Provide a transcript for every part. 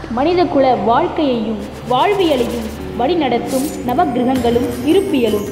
மனிதகுல வாழ்க்கையையும் வாழ்வியலையும் வழிநடத்தும் நவக்கிரகங்களும் இருப்பியலும்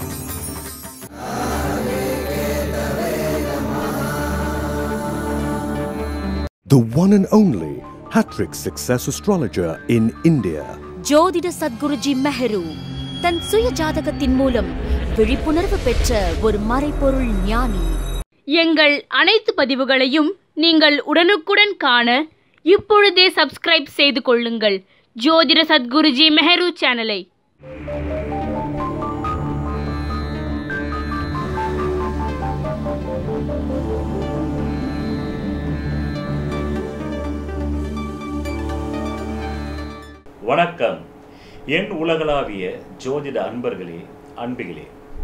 The one and only Hattrick Success Astrologer in India. ஜோதிட சத்குருஜி மெஹரு தன் சுய ஜாதகத்தின் மூலம் விழிப்புணர்வு பெற்ற ஒரு மறைபொருள் ஞானி எங்கள் அனைத்து பதிவுகளையும் நீங்கள் உடனுக்குடன் காண இப்பொழுதே சப்ஸ்கிரைப் செய்து கொள்ளுங்கள் ஜோதிட சத்குருஜி மெஹரு சேனலை வணக்கம் என் உலகளாவிய ஜோதிட அன்பர்களே அன்பிகளே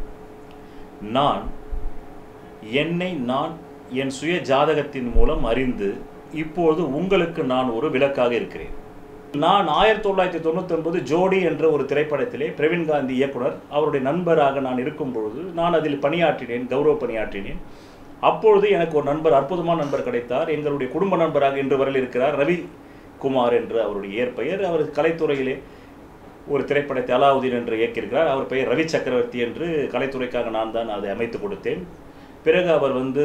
நான் என்னை நான் என் சுய ஜாதகத்தின் மூலம் அறிந்து இப்போது உங்களுக்கு நான் ஒரு விளக்காக இருக்கிறேன் நான் ஆயிரத்தி தொள்ளாயிரத்தி தொண்ணூத்தி ஒன்பது ஜோடி என்ற ஒரு திரைப்படத்திலே பிரவீன் காந்தி இயக்குனர் அவருடைய நண்பராக நான் இருக்கும் பொழுது நான் அதில் பணியாற்றினேன் கௌரவ பணியாற்றினேன் அப்பொழுது எனக்கு ஒரு நண்பர் அற்புதமான நண்பர் கிடைத்தார் எங்களுடைய குடும்ப நண்பராக இன்று வரையில் இருக்கிறார் ரவி குமார் என்று அவருடைய இயற்பெயர் அவர் கலைத்துறையிலே ஒரு திரைப்படத்தை அலாவுதீன் என்று இயக்கியிருக்கிறார் அவர் பெயர் ரவி சக்கரவர்த்தி என்று கலைத்துறைக்காக நான் தான் அதை அமைத்து கொடுத்தேன் பிறகு அவர் வந்து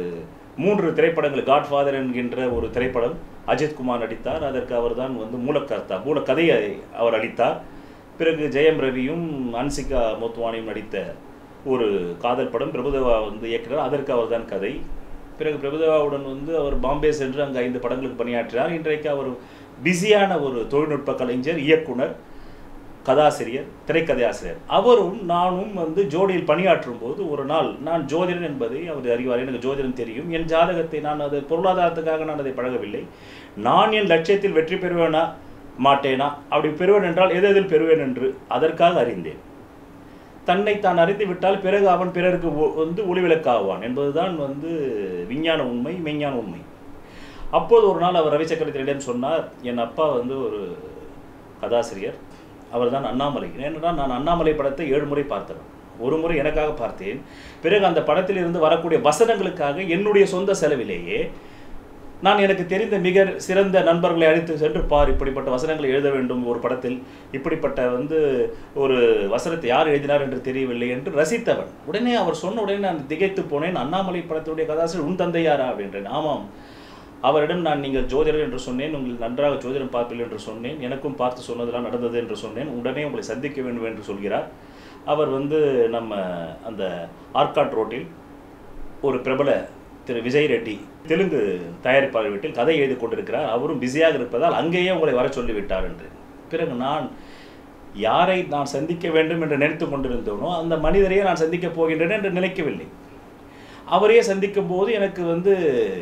மூன்று திரைப்படங்கள் காட்ஃபாதர் என்கின்ற ஒரு திரைப்படம் அஜித் குமார் நடித்தார் அதற்கு அவர்தான் வந்து மூலக்கர்த்தா மூலக்கதையை அவர் அளித்தார் பிறகு ஜெயம் ரவியும் அன்சிகா மோத்வானியும் நடித்த ஒரு காதல் படம் பிரபுதேவா வந்து இயக்குகிறார் அதற்கு அவர்தான் கதை பிறகு பிரபுதேவாவுடன் வந்து அவர் பாம்பே சென்று அங்கே ஐந்து படங்களுக்கு பணியாற்றினார் இன்றைக்கு அவர் பிஸியான ஒரு தொழில்நுட்ப கலைஞர் இயக்குனர் கதாசிரியர் திரைக்கதை ஆசிரியர் அவரும் நானும் வந்து ஜோடியில் பணியாற்றும் போது ஒரு நாள் நான் ஜோதிடன் என்பதை அவர் அறிவார் எனக்கு ஜோதிடம் தெரியும் என் ஜாதகத்தை நான் அது பொருளாதாரத்துக்காக நான் அதை பழகவில்லை நான் என் லட்சியத்தில் வெற்றி பெறுவேனா மாட்டேனா அப்படி பெறுவேன் என்றால் எது எதில் பெறுவேன் என்று அதற்காக அறிந்தேன் தன்னை தான் அறிந்து விட்டால் பிறகு அவன் பிறருக்கு ஒ- வந்து ஒளிவிளக்காவான் என்பதுதான் வந்து விஞ்ஞான உண்மை மெய்ஞான உண்மை அப்போது ஒரு நாள் அவர் ரவிச்சக்கரத்திடம் சொன்னார் என் அப்பா வந்து ஒரு கதாசிரியர் அவர்தான் அண்ணாமலை ஏனென்றால் நான் அண்ணாமலை படத்தை ஏழு முறை பார்த்தவன் ஒரு முறை எனக்காக பார்த்தேன் பிறகு அந்த படத்தில் இருந்து வரக்கூடிய வசனங்களுக்காக என்னுடைய சொந்த செலவிலேயே நான் எனக்கு தெரிந்த மிக சிறந்த நண்பர்களை அழைத்து சென்று பார் இப்படிப்பட்ட வசனங்களை எழுத வேண்டும் ஒரு படத்தில் இப்படிப்பட்ட வந்து ஒரு வசனத்தை யார் எழுதினார் என்று தெரியவில்லை என்று ரசித்தவன் உடனே அவர் சொன்ன உடனே நான் திகைத்து போனேன் அண்ணாமலை படத்துடைய கதாசிரியர் உன் தந்தையாரா அப்படின்றேன் ஆமாம் அவரிடம் நான் நீங்கள் ஜோதிடர் என்று சொன்னேன் உங்களுக்கு நன்றாக ஜோதிடம் பார்ப்பீர்கள் என்று சொன்னேன் எனக்கும் பார்த்து சொன்னதெல்லாம் நடந்தது என்று சொன்னேன் உடனே உங்களை சந்திக்க வேண்டும் என்று சொல்கிறார் அவர் வந்து நம்ம அந்த ஆர்காட் ரோட்டில் ஒரு பிரபல திரு விஜய் ரெட்டி தெலுங்கு தயாரிப்பாளர் வீட்டில் கதை எழுதி கொண்டிருக்கிறார் அவரும் பிஸியாக இருப்பதால் அங்கேயே உங்களை வர சொல்லிவிட்டார் என்று பிறகு நான் யாரை நான் சந்திக்க வேண்டும் என்று நினைத்து கொண்டிருந்தோனோ அந்த மனிதரையே நான் சந்திக்கப் போகின்றேன் என்று நினைக்கவில்லை அவரையே சந்திக்கும் போது எனக்கு வந்து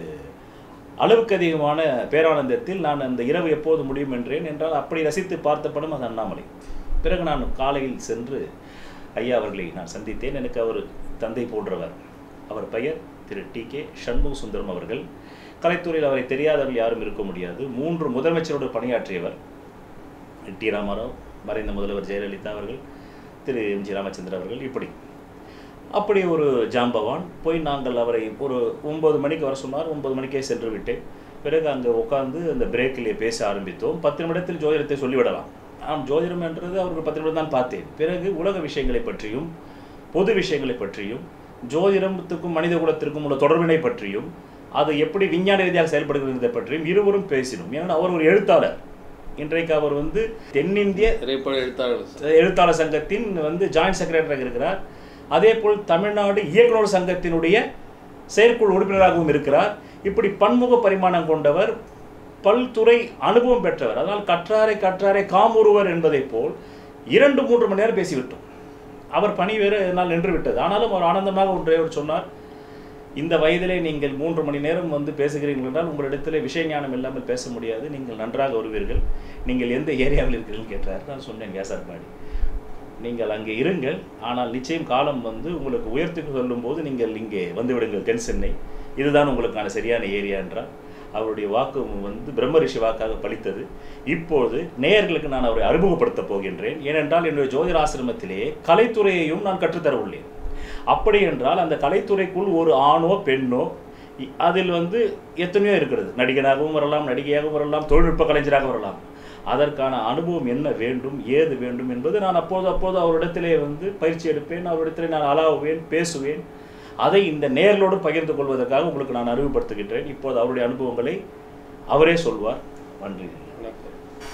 அளவுக்கு அதிகமான பேரானந்தத்தில் நான் அந்த இரவு எப்போது முடியும் என்றேன் என்றால் அப்படி ரசித்து பார்த்த படம் அது அண்ணாமலை பிறகு நான் காலையில் சென்று ஐயா அவர்களை நான் சந்தித்தேன் எனக்கு அவர் தந்தை போன்றவர் அவர் பெயர் திரு டி கே சண்முக சுந்தரம் அவர்கள் கலைத்துறையில் அவரை தெரியாதவர்கள் யாரும் இருக்க முடியாது மூன்று முதலமைச்சரோடு பணியாற்றியவர் டி ராமாராவ் மறைந்த முதல்வர் ஜெயலலிதா அவர்கள் திரு எம் ஜி ராமச்சந்திரன் அவர்கள் இப்படி அப்படி ஒரு ஜாம்பவான் போய் நாங்கள் அவரை ஒரு ஒன்பது மணிக்கு வர சொன்னார் ஒன்பது மணிக்கே சென்று விட்டேன் பிறகு அங்கே உட்கார்ந்து அந்த பிரேக்கிலே பேச ஆரம்பித்தோம் பத்து நிமிடத்தில் ஜோதிடத்தை சொல்லிவிடலாம் ஆம் ஜோதிடம் என்றது அவருக்கு பத்து நிமிடம் தான் பார்த்தேன் பிறகு உலக விஷயங்களை பற்றியும் பொது விஷயங்களை பற்றியும் ஜோதிடத்துக்கும் மனித குலத்திற்கும் உள்ள தொடர்பினை பற்றியும் அது எப்படி விஞ்ஞான ரீதியாக செயல்படுகிறது பற்றியும் இருவரும் பேசினோம் ஏன்னா அவர் ஒரு எழுத்தாளர் இன்றைக்கு அவர் வந்து தென்னிந்திய திரைப்பட எழுத்தாளர் எழுத்தாளர் சங்கத்தின் வந்து ஜாயின்ட் செக்ரட்டரியாக இருக்கிறார் அதே போல் தமிழ்நாடு இயக்குனர் சங்கத்தினுடைய செயற்குழு உறுப்பினராகவும் இருக்கிறார் இப்படி பன்முக பரிமாணம் கொண்டவர் பல்துறை அனுபவம் பெற்றவர் அதனால் கற்றாரை கற்றாரை காமுறுவர் என்பதைப் போல் இரண்டு மூன்று மணி நேரம் பேசிவிட்டோம் அவர் பணி வேறு என்னால் நின்று விட்டது ஆனாலும் அவர் ஆனந்தமாக ஒன்றை அவர் சொன்னார் இந்த வயதிலே நீங்கள் மூன்று மணி நேரம் வந்து பேசுகிறீர்கள் என்றால் உங்களிடத்தில் விஷய ஞானம் இல்லாமல் பேச முடியாது நீங்கள் நன்றாக வருவீர்கள் நீங்கள் எந்த ஏரியாவில் இருக்கிறீர்கள் கேட்டார் நான் சொன்னேன் கேசார்பாடி நீங்கள் அங்கே இருங்கள் ஆனால் நிச்சயம் காலம் வந்து உங்களுக்கு உயர்த்தி சொல்லும்போது நீங்கள் இங்கே வந்து விடுங்கள் தென் சென்னை இதுதான் உங்களுக்கான சரியான ஏரியா என்றார் அவருடைய வாக்கு வந்து பிரம்ம ரிஷி வாக்காக பலித்தது இப்போது நேயர்களுக்கு நான் அவரை அறிமுகப்படுத்தப் போகின்றேன் ஏனென்றால் என்னுடைய ஜோதிராசிரமத்திலே கலைத்துறையையும் நான் கற்றுத்தர உள்ளேன் அப்படி என்றால் அந்த கலைத்துறைக்குள் ஒரு ஆணோ பெண்ணோ இ- அதில் வந்து எத்தனையோ இருக்கிறது நடிகனாகவும் வரலாம் நடிகையாகவும் வரலாம் தொழில்நுட்ப கலைஞராக வரலாம் அதற்கான அனுபவம் என்ன வேண்டும் ஏது வேண்டும் என்பது நான் அப்போது அப்போது அவரிடத்திலே வந்து பயிற்சி எடுப்பேன் அவரிடத்திலே நான் அலாவுவேன் பேசுவேன் அதை இந்த நேர்களோடு பகிர்ந்து கொள்வதற்காக உங்களுக்கு நான் அறிவுப்படுத்துகின்றேன் இப்போது அவருடைய அனுபவங்களை அவரே சொல்வார் நன்றி வணக்கம்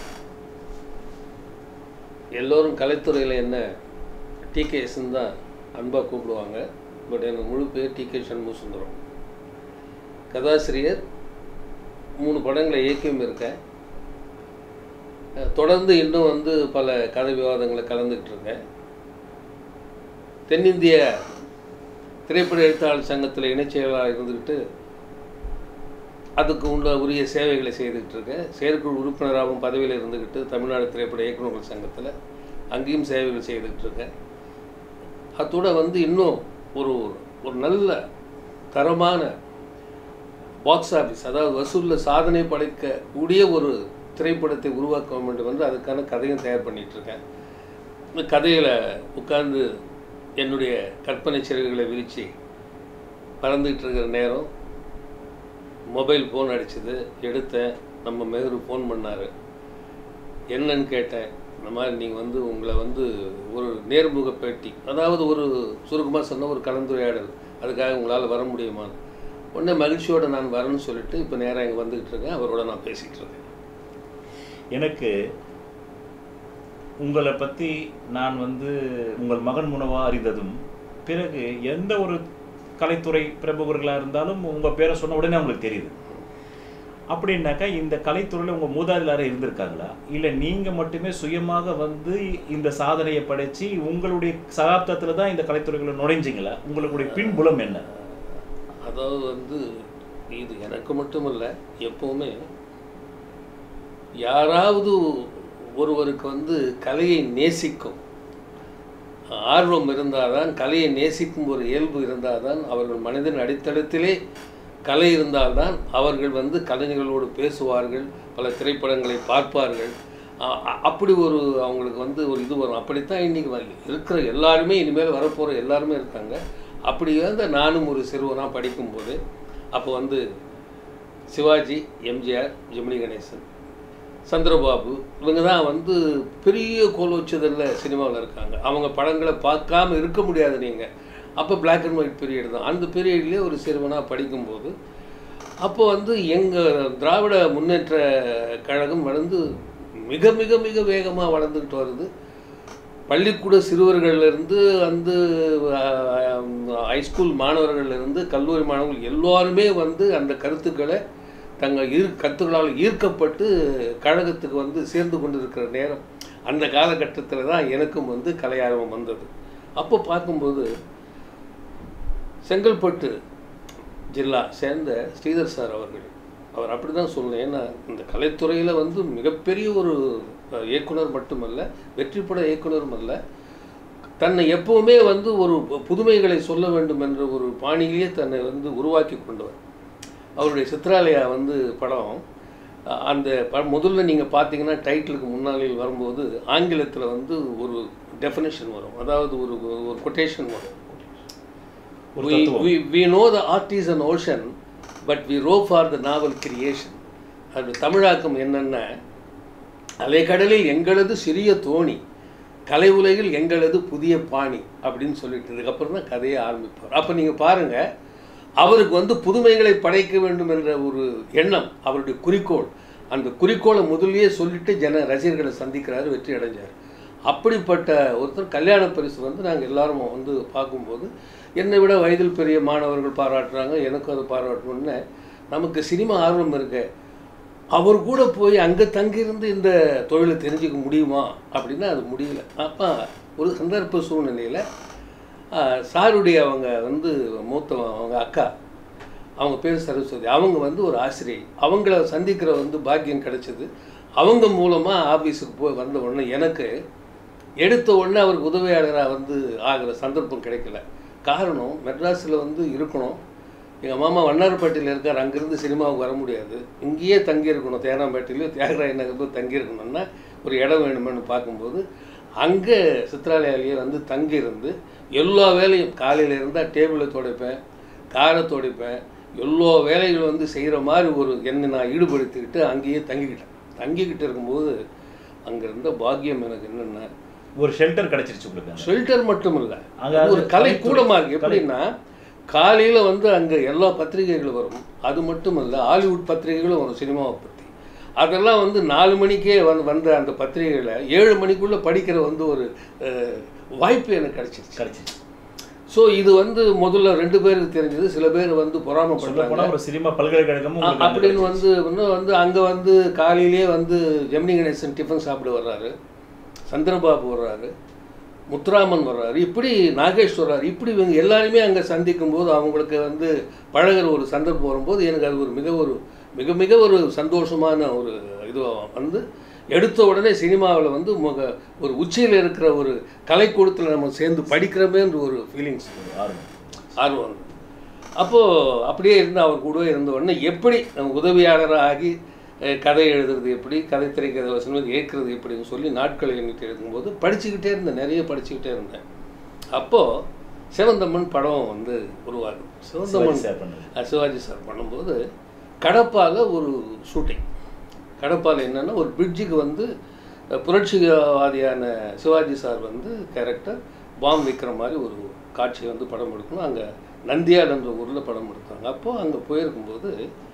எல்லோரும் கலைத்துறையில் என்ன டிகேஎஸ்ன்னு தான் அன்பாக கூப்பிடுவாங்க பட் எனக்கு முழு பேர் டி கே சண்முக சுந்தரம் கதாசிரியர் மூணு படங்களை இயக்கியும் இருக்கேன் அஹ் தொடர்ந்து இன்னும் வந்து பல கதை விவாதங்களை கலந்துக்கிட்டு இருக்கேன் தென்னிந்திய திரைப்பட எழுத்தாளர் சங்கத்தில் இணைச் செயலாளராக இருந்துக்கிட்டு அதுக்கு உள்ள உரிய சேவைகளை செய்துக்கிட்டு இருக்கேன் செயற்குழு உறுப்பினராகவும் பதவியில் இருந்துக்கிட்டு தமிழ்நாடு திரைப்பட இயக்குநர்கள் சங்கத்தில் அங்கேயும் சேவைகள் செய்துக்கிட்டு இருக்கேன் அதோட வந்து இன்னும் ஒரு ஒரு நல்ல தரமான பாக்ஸ் ஆஃபீஸ் அதாவது வசூலில் சாதனை படைக்க கூடிய ஒரு திரைப்படத்தை உருவாக்க வேண்டும் என்று அதுக்கான கதையும் தயார் பண்ணிட்டு இருக்கேன் இந்த கதையில் உட்கார்ந்து என்னுடைய கற்பனை சிறகுகளை விரித்து பறந்துக்கிட்டு இருக்கிற நேரம் மொபைல் ஃபோன் அடிச்சது எடுத்தேன் நம்ம மெஹரு ஃபோன் பண்ணார் என்னன்னு கேட்டேன் இந்த மாதிரி நீங்கள் வந்து உங்களை வந்து ஒரு நேர்முக பேட்டி அதாவது ஒரு சுருக்கமாக சொன்ன ஒரு கலந்துரையாடல் அதுக்காக உங்களால் வர முடியுமான்னு உடனே மகிழ்ச்சியோட நான் வரேன்னு சொல்லிட்டு இப்போ நேராக இங்கே வந்துக்கிட்டு இருக்கேன் அவரோட நான் பேசிகிட்டு இருக்கேன் எனக்கு உங்களை பற்றி நான் வந்து உங்கள் மகன் முனவா அறிந்ததும் பிறகு எந்த ஒரு கலைத்துறை பிரமுகர்களாக இருந்தாலும் உங்கள் பேரை சொன்ன உடனே அவங்களுக்கு தெரியுது அப்படின்னாக்கா இந்த கலைத்துறையில் உங்கள் மூதாதிலாரே இருந்திருக்காங்களா இல்லை நீங்கள் மட்டுமே சுயமாக வந்து இந்த சாதனையை படைச்சு உங்களுடைய சகாப்தத்தில் தான் இந்த கலைத்துறைக்குள்ள நுழைஞ்சிங்களா உங்களுடைய பின்புலம் என்ன அதாவது வந்து இது எனக்கு மட்டுமல்ல எப்போவுமே யாராவது ஒருவருக்கு வந்து கலையை நேசிக்கும் ஆர்வம் இருந்தால்தான் கலையை நேசிக்கும் ஒரு இயல்பு இருந்தால்தான் அவர்கள் மனிதன் அடித்தளத்திலே கலை இருந்தால்தான் அவர்கள் வந்து கலைஞர்களோடு பேசுவார்கள் பல திரைப்படங்களை பார்ப்பார்கள் அ- அ- அப்படி ஒரு அவங்களுக்கு வந்து ஒரு இது வரும் அப்படித்தான் இன்னைக்கு வ- இருக்கிற எல்லாருமே இனிமேல் வரப்போகிற எல்லாருமே இருக்காங்க அப்படி இருந்த நானும் ஒரு சிறுவனாக படிக்கும்போது அப்போ வந்து சிவாஜி எம்ஜிஆர் ஜெமினி கணேசன் சந்திரபாபு இவங்க தான் வந்து பெரிய கோல் வச்சதில் சினிமாவில் இருக்காங்க அவங்க படங்களை பார்க்காம இருக்க முடியாது நீங்கள் அப்போ பிளாக் அண்ட் ஒயிட் பீரியட் தான் அந்த பீரியட்லேயே ஒரு சிறுவனாக படிக்கும்போது அப்போ வந்து எங்கள் திராவிட முன்னேற்ற கழகம் வளர்ந்து மிக மிக மிக வேகமாக வளர்ந்துக்கிட்டு வருது பள்ளிக்கூட சிறுவர்கள்லேருந்து வந்து ஹைஸ்கூல் மாணவர்கள்லேருந்து கல்லூரி மாணவர்கள் எல்லாருமே வந்து அந்த கருத்துக்களை தங்கள் ஈர் கருத்துக்களால் ஈர்க்கப்பட்டு கழகத்துக்கு வந்து சேர்ந்து கொண்டிருக்கிற நேரம் அந்த காலகட்டத்தில் தான் எனக்கும் வந்து கலை ஆர்வம் வந்தது அப்போ பார்க்கும்போது செங்கல்பட்டு ஜில்லா சேர்ந்த ஸ்ரீதர் சார் அவர்கள் அவர் அப்படி தான் சொல்லணும் ஏன்னா இந்த கலைத்துறையில் வந்து மிகப்பெரிய ஒரு அஹ், இயக்குனர் மட்டுமல்ல வெற்றிப்பட இயக்குனரும் அல்ல தன்னை எப்பவுமே வந்து ஒரு புதுமைகளை சொல்ல வேண்டும் என்ற ஒரு பாணியிலேயே தன்னை வந்து உருவாக்கி கொண்டவர் அவருடைய சித்ராலயா வந்து படம் அஹ், அந்த ப முதல்ல நீங்கள் பார்த்தீங்கன்னா டைட்டிலுக்கு முன்னாளில் வரும்போது ஆங்கிலத்தில் வந்து ஒரு டெஃபினேஷன் வரும் அதாவது ஒரு ஒரு கொட்டேஷன் வரும் ஒரு we, தத்துவம். we, we know the art is an ocean but we row for the novel creation அது தமிழாக்கம் என்னென்ன அலைக்கடலில் எங்களது சிறிய தோணி கலை உலகில் எங்களது புதிய பாணி அப்படின்னு சொல்லிட்டு இதுக்கப்புறம் தான் கதையை ஆரம்பிப்பார் அப்போ நீங்கள் பாருங்கள் அவருக்கு வந்து புதுமைகளை படைக்க வேண்டும் என்ற ஒரு எண்ணம் அவருடைய குறிக்கோள் அந்த குறிக்கோளை முதல்லயே சொல்லிட்டு ஜன ரசிகர்களை சந்திக்கிறாரு வெற்றி அடைஞ்சார் அப்படிப்பட்ட ஒருத்தர் கல்யாண பரிசு வந்து நாங்கள் எல்லாரும் வந்து பார்க்கும்போது என்னை விட வயதில் பெரிய மாணவர்கள் பாராட்டுறாங்க எனக்கும் அதை பாராட்டணும்னு நமக்கு சினிமா ஆர்வம் இருக்கு அவர் கூட போய் அங்கே தங்கியிருந்து இந்த தொழிலை தெரிஞ்சுக்க முடியுமா அப்படின்னா அது முடியல அப்போ ஒரு சந்தர்ப்ப சூழ்நிலையில் சாருடைய அவங்க வந்து மூத்த அவங்க அக்கா அவங்க பேர் சரஸ்வதி அவங்க வந்து ஒரு ஆசிரியை அவங்கள சந்திக்கிற வந்து பாக்கியம் கிடைச்சது அவங்க மூலமாக ஆஃபீஸுக்கு போய் வந்த உடனே எனக்கு எடுத்த உடனே அவருக்கு உதவியாளராக வந்து ஆகிற சந்தர்ப்பம் கிடைக்கல காரணம் மெட்ராஸில் வந்து இருக்கணும் எங்கள் மாமா வண்ணாரப்பேட்டையில் இருக்கார் அங்கேருந்து சினிமாவுக்கு வர முடியாது இங்கேயே தங்கியிருக்கணும் தேனாம்பேட்டையிலையோ தியாகராய நகர்லையோ தங்கியிருக்கணும்னா ஒரு இடம் வேணுமென்னு பார்க்கும்போது அங்கே சித்ராலயாலேயே வந்து தங்கியிருந்து எல்லா வேலையும் காலையில் இருந்தால் டேபிளை துடைப்பேன் காரை துடைப்பேன் எல்லா வேலைகளும் வந்து செய்கிற மாதிரி ஒரு என்னை நான் ஈடுபடுத்திக்கிட்டு அங்கேயே தங்கிக்கிட்டேன் தங்கிக்கிட்டு இருக்கும்போது அங்கே இருந்த பாக்கியம் எனக்கு என்னென்ன ஒரு ஷெல்டர் கிடைச்சிருச்சு உங்களுக்கு அங்க. ஷெல்டர் மட்டும் இல்லை அங்க அது ஒரு அது கலை கலைத்துறை. கூடமாக இருக்கு எப்படின்னா காலையில் வந்து அங்கே எல்லா பத்திரிகைகளும் வரும் அது மட்டும் இல்லை ஹாலிவுட் பத்திரிகைகளும் வரும் சினிமாவை பற்றி அதெல்லாம் வந்து நாலு மணிக்கே வந்து வந்த அந்த பத்திரிகைகளை ஏழு மணிக்குள்ளே படிக்கிற வந்து ஒரு அஹ், வாய்ப்பு எனக்கு கிடைச்சிருச்சு கிடைச்சிருச்சு ஸோ இது வந்து முதல்ல ரெண்டு பேருக்கு தெரிஞ்சது சில பேர் வந்து சொல்ல பொறாமப்பட்டாங்க போனா ஒரு சினிமா பல்கலைக்கழகமும் அ- உங்களுக்கு அங்க அப்படின்னு கிடைச்சிருச்சு. வந்து இன்னும் வந்து அங்கே வந்து காலையிலேயே வந்து ஜெமினி கணேசன் டிஃபன் சாப்பிட வர்றாரு சந்திரபாபு வர்றாரு முத்துராமன் வர்றாரு இப்படி நாகேஷ் வர்றாரு இப்படி இவங்க எல்லாருமே அங்கே சந்திக்கும் போது அவங்களுக்கு வந்து பழகுற ஒரு சந்தர்ப்பம் வரும்போது எனக்கு அது ஒரு மிக ஒரு மிக மிக ஒரு சந்தோஷமான ஒரு இது வந்து எடுத்த உடனே சினிமாவில் வந்து முக ஒரு உச்சியில் இருக்கிற ஒரு கலைக்கூடத்தில் நம்ம சேர்ந்து படிக்கிறோமேன்ற ஒரு ஃபீலிங்ஸ் ஆர்வம் ஆர்வம் வந்தது அப்போது அப்படியே இருந்து அவர் கூட இருந்த உடனே எப்படி நம்ம உதவியாளராக ஆகி அஹ், கதை எழுதுறது எப்படி கதை திரைக்கதை வசனம் ஏற்கிறது எப்படின்னு சொல்லி நாட்களை எண்ணிட்டு இருக்கும்போது படிச்சுக்கிட்டே இருந்தேன் நிறைய படிச்சுக்கிட்டே இருந்தேன் அப்போது சிவந்தம்மன் படம் வந்து உருவாகுது சிவாஜி சிவந்தம்மன் சார் பண்ணது அஹ், சிவாஜி சார் பண்ணும்போது கடப்பால ஒரு ஷூட்டிங் கடப்பால என்னன்னா ஒரு பிரிட்ஜுக்கு வந்து அஹ், புரட்சிவாதியான சிவாஜி சார் வந்து கேரக்டர் பாம் வைக்கிற மாதிரி ஒரு காட்சியை வந்து படம் எடுக்கணும் அங்கே நந்தியால் என்ற ஊரில் படம் எடுத்தாங்க அப்போது அங்கே போயிருக்கும்போது